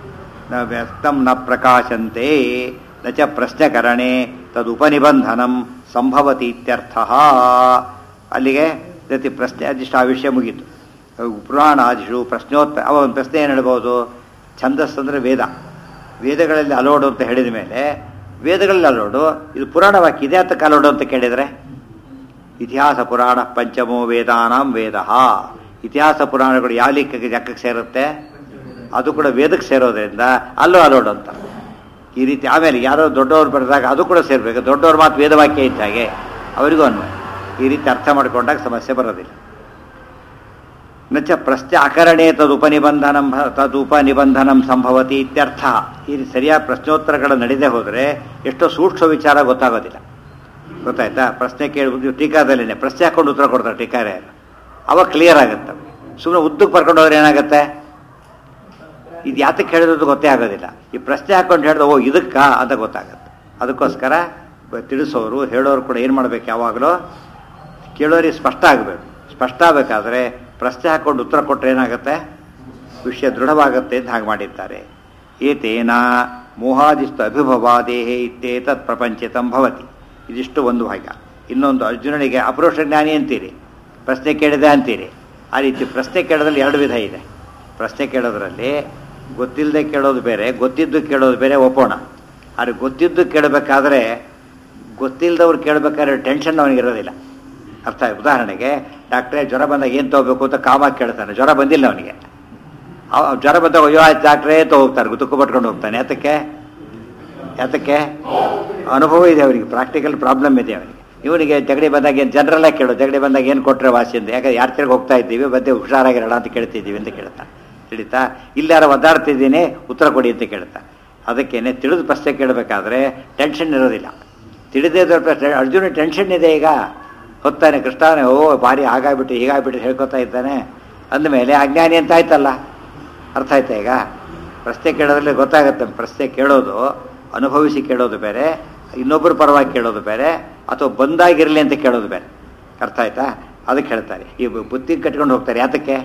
ನ ವ್ಯಕ್ತಂ ನ ಪ್ರಕಾಶಂತೆ ನ ಚ ಪ್ರಶ್ನಕರಣೆ ತದುಪನಿಬಂಧನಂ ಸಂಭವತಿ ಇತ್ಯರ್ಥ ಅಲ್ಲಿಗೆ ಜೊತೆ ಪ್ರಶ್ನೆ ಅದಿಷ್ಟು ಆ ವಿಷಯ ಮುಗೀತು ಪುರಾಣಾದಿಷು ಪ್ರಶ್ನೋತ್ತರ ಅವ ಒಂದು ಪ್ರಶ್ನೆ ಏನು ಹೇಳ್ಬೋದು ಛಂದಸ್ಸು ಅಂದರೆ ವೇದ ವೇದಗಳಲ್ಲಿ ಅಲೋಡು ಅಂತ ಹೇಳಿದ ಮೇಲೆ ವೇದಗಳಲ್ಲಿ ಅಲೋಡು ಇದು ಪುರಾಣ ವಾಕ್ಯ ಇದೆ ಅಂತ ಅಲೋಡು ಅಂತ ಕೇಳಿದರೆ ಇತಿಹಾಸ ಪುರಾಣ ಪಂಚಮೋ ವೇದಾನಾಂ ವೇದ ಇತಿಹಾಸ ಪುರಾಣಗಳು ಯಾವ ಲೆಕ್ಕಕ್ಕೆ ಲೆಕ್ಕಕ್ಕೆ ಸೇರುತ್ತೆ ಅದು ಕೂಡ ವೇದಕ್ಕೆ ಸೇರೋದ್ರಿಂದ ಅಲ್ಲೂ ಅಲೋಡು ಅಂತ ಈ ರೀತಿ ಆಮೇಲೆ ಯಾರೋ ದೊಡ್ಡವ್ರು ಬರೆದಾಗ ಅದು ಕೂಡ ಸೇರ್ಬೇಕು ದೊಡ್ಡವ್ರ ಮಾತು ವೇದವಾಕ್ಯ ಇದ್ದ ಹಾಗೆ ಅವರಿಗೂ ಅನ್ವಯ ಈ ರೀತಿ ಅರ್ಥ ಮಾಡಿಕೊಂಡಾಗ ಸಮಸ್ಯೆ ಬರೋದಿಲ್ಲ ನಚ ಪ್ರಶ್ನೆ ಅಕರಣೆ ತದುಪನಿಬಂಧನಂ ತದುಪನಿಬಂಧನಂ ಸಂಭವತಿ ಇತ್ಯರ್ಥ ಈ ಸರಿಯಾದ ಪ್ರಶ್ನೋತ್ತರಗಳು ನಡೆದೇ ಹೋದರೆ ಎಷ್ಟೋ ಸೂಕ್ಷ್ಮ ವಿಚಾರ ಗೊತ್ತಾಗೋದಿಲ್ಲ ಗೊತ್ತಾಯ್ತಾ ಪ್ರಶ್ನೆ ಕೇಳಿ ಟೀಕಾದಲ್ಲಿನೇ ಪ್ರಶ್ನೆ ಹಾಕೊಂಡು ಉತ್ತರ ಕೊಡ್ತಾರೆ ಟೀಕಾರೆ ಅವಾಗ ಕ್ಲಿಯರ್ ಆಗುತ್ತೆ ಸುಮ್ಮನೆ ಉದ್ದಕ್ಕೆ ಬರ್ಕೊಂಡು ಹೋದ್ರೆ ಏನಾಗುತ್ತೆ ಇದು ಯಾತಕ್ಕೆ ಹೇಳಿರೋದು ಗೊತ್ತೇ ಆಗೋದಿಲ್ಲ ಈ ಪ್ರಶ್ನೆ ಹಾಕೊಂಡು ಹೇಳಿದ್ರೆ ಓ ಇದಕ್ಕಾ ಅಂತ ಗೊತ್ತಾಗುತ್ತೆ ಅದಕ್ಕೋಸ್ಕರ ತಿಳಿಸೋರು ಹೇಳೋರು ಕೂಡ ಏನು ಮಾಡ್ಬೇಕು ಯಾವಾಗಲೂ ಕೇಳೋರಿಗೆ ಸ್ಪಷ್ಟ ಆಗಬೇಕು ಸ್ಪಷ್ಟ ಆಗಬೇಕಾದ್ರೆ ಪ್ರಶ್ನೆ ಹಾಕೊಂಡು ಉತ್ತರ ಕೊಟ್ಟರೆ ಏನಾಗುತ್ತೆ ವಿಷಯ ದೃಢವಾಗುತ್ತೆ ಅಂತ ಹಾಗೆ ಮಾಡಿದ್ದಾರೆ ಏತೇನ ಮೋಹಾದಿಸ್ತು ಅಭಿಭವಾದೇಹೇ ಇತ್ತೇತತ್ ಪ್ರಪಂಚಿತಂ ಭವತಿ ಇದಿಷ್ಟು ಒಂದು ಭಾಗ ಇನ್ನೊಂದು ಅರ್ಜುನನಿಗೆ ಅಪರೋಕ್ಷ ಜ್ಞಾನಿ ಅಂತೀರಿ ಪ್ರಶ್ನೆ ಕೇಳಿದೆ ಅಂತೀರಿ ಆ ರೀತಿ ಪ್ರಶ್ನೆ ಕೇಳೋದ್ರಲ್ಲಿ ಎರಡು ವಿಧ ಇದೆ ಪ್ರಶ್ನೆ ಕೇಳೋದ್ರಲ್ಲಿ ಗೊತ್ತಿಲ್ಲದೆ ಕೇಳೋದು ಬೇರೆ ಗೊತ್ತಿದ್ದು ಕೇಳೋದು ಬೇರೆ ಒಪ್ಪೋಣ ಆದರೆ ಗೊತ್ತಿದ್ದು ಕೇಳಬೇಕಾದ್ರೆ ಗೊತ್ತಿಲ್ಲದವ್ರು ಕೇಳಬೇಕಾದ್ರೆ ಟೆನ್ಷನ್ ಅವನಿಗಿರೋದಿಲ್ಲ ಅರ್ಥ ಉದಾಹರಣೆಗೆ ಡಾಕ್ಟ್ರೇ ಜ್ವರ ಬಂದಾಗ ಏನು ತೊಗೋಬೇಕು ಅಂತ ಕಾಮಾಗಿ ಕೇಳ್ತಾನೆ ಜ್ವರ ಬಂದಿಲ್ಲ ಅವನಿಗೆ ಜ್ವರ ಬಂದಾಗ ಅಯ್ಯೋ ಆಯ್ತು ಡಾಕ್ಟ್ರೇ ಹೋಗ್ತಾರೆ ತುಕ್ಕು ಪಟ್ಕೊಂಡು ಹೋಗ್ತಾನೆ ಯಾತಕ್ಕೆ ಯಾತಕ್ಕೆ ಅನುಭವ ಇದೆ ಅವನಿಗೆ ಪ್ರಾಕ್ಟಿಕಲ್ ಪ್ರಾಬ್ಲಮ್ ಇದೆ ಅವನಿಗೆ ಇವನಿಗೆ ಜಗಡಿ ಬಂದಾಗ ಏನು ಜನರಲ್ಲಾಗಿ ಕೇಳೋ ಜಗಡಿ ಬಂದಾಗ ಏನು ಕೊಟ್ಟರೆ ವಾಸಿ ಅಂತ ಯಾಕಂದ್ರೆ ಯಾರ ತಿರ್ಗಿ ಹೋಗ್ತಾ ಇದ್ದೀವಿ ಮತ್ತೆ ಹುಷಾರಾಗಿರೋಣ ಅಂತ ಕೇಳ್ತಿದ್ದೀವಿ ಅಂತ ಕೇಳ್ತಾನೆ ತಿಳಿತಾ ಇಲ್ಲಾರ ಒದ್ದಾಡ್ತಿದ್ದೀನಿ ಉತ್ತರ ಕೊಡಿ ಅಂತ ಕೇಳ್ತಾ ಅದಕ್ಕೇನೆ ತಿಳಿದು ಪ್ರಶ್ನೆ ಕೇಳಬೇಕಾದ್ರೆ ಟೆನ್ಷನ್ ಇರೋದಿಲ್ಲ ತಿಳಿದೇ ಇರೋ ಪ್ರಶ್ನೆ ಅರ್ಜುನ ಟೆನ್ಷನ್ ಇದೆ ಈಗ ಹೊತ್ತಾನೆ ಕೃಷ್ಣಾನೆ ಓ ಭಾರಿ ಹಾಗಾಗ್ಬಿಟ್ಟು ಹೀಗಾಗ್ಬಿಟ್ಟು ಹೇಳ್ಕೊತಾ ಇದ್ದಾನೆ ಅಂದಮೇಲೆ ಅಜ್ಞಾನಿ ಅಂತ ಆಯ್ತಲ್ಲ ಅರ್ಥ ಆಯ್ತಾ ಈಗ ಪ್ರಶ್ನೆ ಕೇಳೋದ್ರಲ್ಲಿ ಗೊತ್ತಾಗುತ್ತೆ ಪ್ರಶ್ನೆ ಕೇಳೋದು ಅನುಭವಿಸಿ ಕೇಳೋದು ಬೇರೆ ಇನ್ನೊಬ್ಬರ ಪರವಾಗಿ ಕೇಳೋದು ಬೇರೆ ಅಥವಾ ಬಂದಾಗಿರಲಿ ಅಂತ ಕೇಳೋದು ಬೇರೆ ಅರ್ಥ ಆಯ್ತಾ ಅದಕ್ಕೆ ಹೇಳ್ತಾರೆ ಈ ಬುತ್ತಿ ಕಟ್ಕೊಂಡು ಹೋಗ್ತಾರೆ ಯಾತಕ್ಕೆ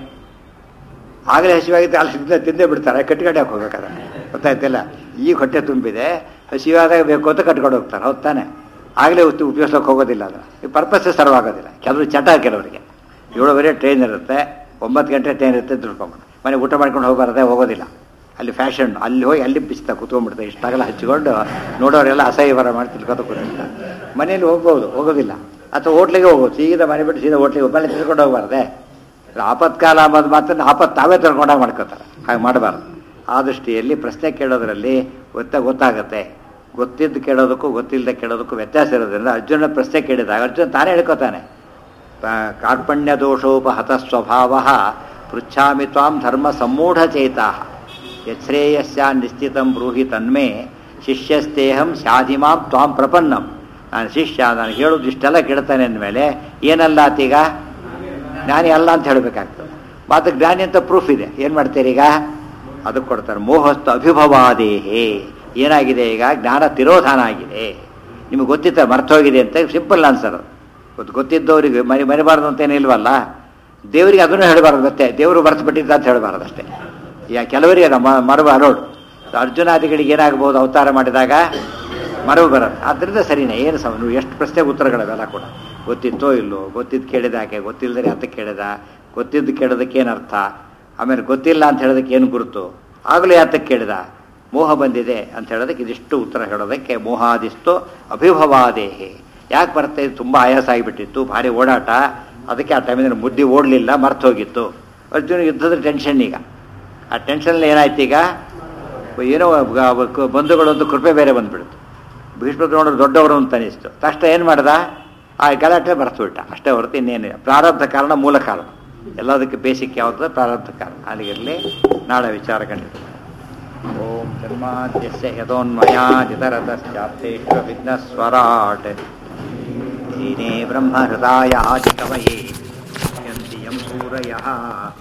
ಆಗಲೇ ಹಸಿವಾಗಿದ್ದರೆ ಅಲ್ಲಿ ತಿಂದೇ ತಿಂದೇ ಬಿಡ್ತಾರೆ ಕಟ್ಕಂಡೆ ಹೋಗ್ಬೇಕಾದ್ರೆ ಗೊತ್ತಾಯ್ತಿಲ್ಲ ಈಗ ಹೊಟ್ಟೆ ತುಂಬಿದೆ ಹಸಿವಾದಾಗ ಬೇಕು ಅಂತ ಕಟ್ಕೊಂಡು ಹೋಗ್ತಾರೆ ಹೌದು ತಾನೆ ಆಗಲೇ ಉತ್ತಿ ಉಪಯೋಗಿಸೋಕೆ ಹೋಗೋದಿಲ್ಲ ಅದು ಈ ಪರ್ಪಸ್ಸೇ ಸರ್ವ್ ಆಗೋದಿಲ್ಲ ಕೆಲವರು ಚಟ ಕೆಲವರಿಗೆ ಏಳುವರೆ ಟ್ರೈನ್ ಇರುತ್ತೆ ಒಂಬತ್ತು ಗಂಟೆ ಟ್ರೈನ್ ಇರುತ್ತೆ ದುಡ್ಕೊಂಬಿಡು ಮನೆ ಊಟ ಮಾಡ್ಕೊಂಡು ಹೋಗಬಾರದೆ ಹೋಗೋದಿಲ್ಲ ಅಲ್ಲಿ ಫ್ಯಾಷನ್ ಅಲ್ಲಿ ಹೋಗಿ ಅಲ್ಲಿ ಬಿಸ್ತಾ ಕೂತ್ಕೊಂಡ್ಬಿಡ್ತಾರೆ ಇಷ್ಟಾಗಲ್ಲ ಹಚ್ಕೊಂಡು ನೋಡೋರೆಲ್ಲ ಅಸಹ್ಯ ಬರ ಮಾಡಿ ತಿಳ್ಕೊತ ಕೂತಿರ್ತಾರೆ ಮನೇಲಿ ಹೋಗ್ಬೋದು ಹೋಗೋದಿಲ್ಲ ಅಥವಾ ಹೋಟ್ಲಿಗೆ ಹೋಗೋದು ಸೀದಾ ಮನೆ ಬಿಟ್ಟು ಸೀದಾ ಹೋಟ್ಲಿಗೆ ಮನೆ ತಿಳ್ಕೊಂಡು ಹೋಗಬಾರ್ದೆ ಆಪತ್ಕಾಲ ಅಂಬೋದು ಮಾತ್ರ ಆಪತ್ತು ತಾವೇ ತಿಳ್ಕೊಂಡಾಗ ಮಾಡ್ಕೋತಾರೆ ಹಾಗೆ ಮಾಡಬಾರ್ದು ಆ ದೃಷ್ಟಿಯಲ್ಲಿ ಪ್ರಶ್ನೆ ಕೇಳೋದ್ರಲ್ಲಿ ಗೊತ್ತ ಗೊತ್ತಾಗುತ್ತೆ ಗೊತ್ತಿದ್ದು ಕೇಳೋದಕ್ಕೂ ಗೊತ್ತಿಲ್ಲದೆ ಕೇಳೋದಕ್ಕೂ ವ್ಯತ್ಯಾಸ ಇರೋದ್ರಿಂದ ಅರ್ಜುನ ಪ್ರಶ್ನೆ ಕೇಳಿದಾಗ ಅರ್ಜುನ ತಾನೇ ಹೇಳ್ಕೊತಾನೆ ಕಾರ್ಪಣ್ಯ ದೋಷೋಪಹತ ಸ್ವಭಾವ ಪೃಚ್ಛಾಮಿ ತ್ವಾಂ ಧರ್ಮ ಸಮ್ಮೂಢಚೇತಾ ಯಶ್ರೇಯಸ್ಯ ನಿಶ್ಚಿತಂ ಬ್ರೂಹಿ ತನ್ಮೇ ಶಿಷ್ಯಸ್ತೇಹಂ ಶಾಧಿಮಾಂ ತ್ವಾಂ ಪ್ರಪನ್ನಂ ನಾನು ಶಿಷ್ಯ ನಾನು ಹೇಳೋದು ಇಷ್ಟೆಲ್ಲ ಕೇಳ್ತಾನೆ ಅಂದಮೇಲೆ ಏನಲ್ಲ ಆತೀಗ ಜ್ಞಾನಿ ಅಲ್ಲ ಅಂತ ಹೇಳಬೇಕಾಗ್ತದೆ ಮಾತು ಜ್ಞಾನಿ ಅಂತ ಪ್ರೂಫ್ ಇದೆ ಏನು ಮಾಡ್ತೀರಿ ಈಗ ಅದಕ್ಕೆ ಕೊಡ್ತಾರೆ ಮೋಹಸ್ತು ಅಭಿಭವಾದೇಹೇ ಏನಾಗಿದೆ ಈಗ ಜ್ಞಾನ ತಿರೋಧಾನ ಆಗಿದೆ ನಿಮಗೆ ಗೊತ್ತಿತ್ತ ಮರ್ತೋಗಿದೆ ಅಂತ ಸಿಂಪಲ್ ಆನ್ಸರ್ ಗೊತ್ತು ಗೊತ್ತಿದ್ದವರಿಗೆ ಮರಿ ಮರಿಬಾರ್ದು ಅಂತೇನು ಇಲ್ವಲ್ಲ ದೇವರಿಗೆ ಅದನ್ನು ಹೇಳಬಾರ್ದು ಮತ್ತೆ ದೇವರು ಮರ್ತು ಬಿಟ್ಟಿದ್ದ ಅಂತ ಹೇಳಬಾರ್ದು ಅಷ್ಟೇ ಯಾ ಕೆಲವರಿಗೆ ನಮ್ಮ ಮರಬ ಅರೋಡು ಅರ್ಜುನಾದಿಗಳಿಗೆ ಏನಾಗಬಹುದು ಅವತಾರ ಮಾಡಿದಾಗ ಮರವು ಬರೋದು ಆದ್ದರಿಂದ ಸರಿನೇ ಏನು ಸಮ ನೀವು ಎಷ್ಟು ಪ್ರಶ್ನೆಗೆ ಉತ್ತರಗಳವೆಲ್ಲ ಕೂಡ ಗೊತ್ತಿತ್ತೋ ಇಲ್ಲೋ ಗೊತ್ತಿದ್ದು ಕೇಳಿದಾಕೆ ಗೊತ್ತಿಲ್ಲದ್ರೆ ಅಂತ ಕೇಳಿದ ಗೊತ್ತಿದ್ದು ಕೇಳೋದಕ್ಕೆ ಏನು ಅರ್ಥ ಆಮೇಲೆ ಗೊತ್ತಿಲ್ಲ ಅಂತ ಹೇಳೋದಕ್ಕೆ ಏನು ಗುರುತು ಆಗಲೂ ಯಾತಕ್ಕೆ ಕೇಳಿದ ಮೋಹ ಬಂದಿದೆ ಅಂತ ಹೇಳೋದಕ್ಕೆ ಇದಿಷ್ಟು ಉತ್ತರ ಹೇಳೋದಕ್ಕೆ ಮೋಹಾದಿಸ್ತು ಅಭಿಭವಾದೇಹಿ ಯಾಕೆ ಬರುತ್ತೆ ತುಂಬ ಆಯಾಸ ಆಗಿಬಿಟ್ಟಿತ್ತು ಭಾರಿ ಓಡಾಟ ಅದಕ್ಕೆ ಆ ಟೈಮಿನಲ್ಲಿ ಮುದ್ದೆ ಓಡಲಿಲ್ಲ ಮರ್ತು ಹೋಗಿತ್ತು ಅರ್ಜುನ ಯುದ್ಧದ ಟೆನ್ಷನ್ ಈಗ ಆ ಟೆನ್ಷನಲ್ಲಿ ಏನಾಯ್ತು ಈಗ ಏನೋ ಬಂಧುಗಳು ಒಂದು ಕೃಪೆ ಬೇರೆ ಬಂದ್ಬಿಡ್ತು ಭೀಷ್ಮ ನೋಡಿದ್ರೆ ದೊಡ್ಡವರು ಅಂತ ಅನಿಸ್ತು ತಕ್ಷಣ ಏನು ಮಾಡ್ದ ಆ ಗಲಾಟೆ ಬರೆಸ್ಬಿಟ್ಟ ಅಷ್ಟೇ ಹೊರತು ಇನ್ನೇನಿಲ್ಲ ಪ್ರಾರಬ್ಧ ಕಾರಣ ಮೂಲ ಕಾರಣ ಎಲ್ಲದಕ್ಕೆ ಬೇಸಿಕ್ ಯಾವುದು ಪ್ರಾರಬ್ಧ ಕಾರಣ ಅಲ್ಲಿಗಿರಲಿ ನಾಳೆ ವಿಚಾರ ಖಂಡಿತ ಓಂ ಜನ್ಮಾದ್ಯಸ್ಯ ಯಥೋನ್ಮಯಾದಿತರತಶ್ಚಾಪ್ತೇಶ್ವ ವಿಘ್ನಸ್ವರಾಟ್ ದೀನೇ ಬ್ರಹ್ಮಹೃದಾಯ ಆದಿಕವಯೇ ಯಂತಿ ಯಂ ಸೂರಯಃ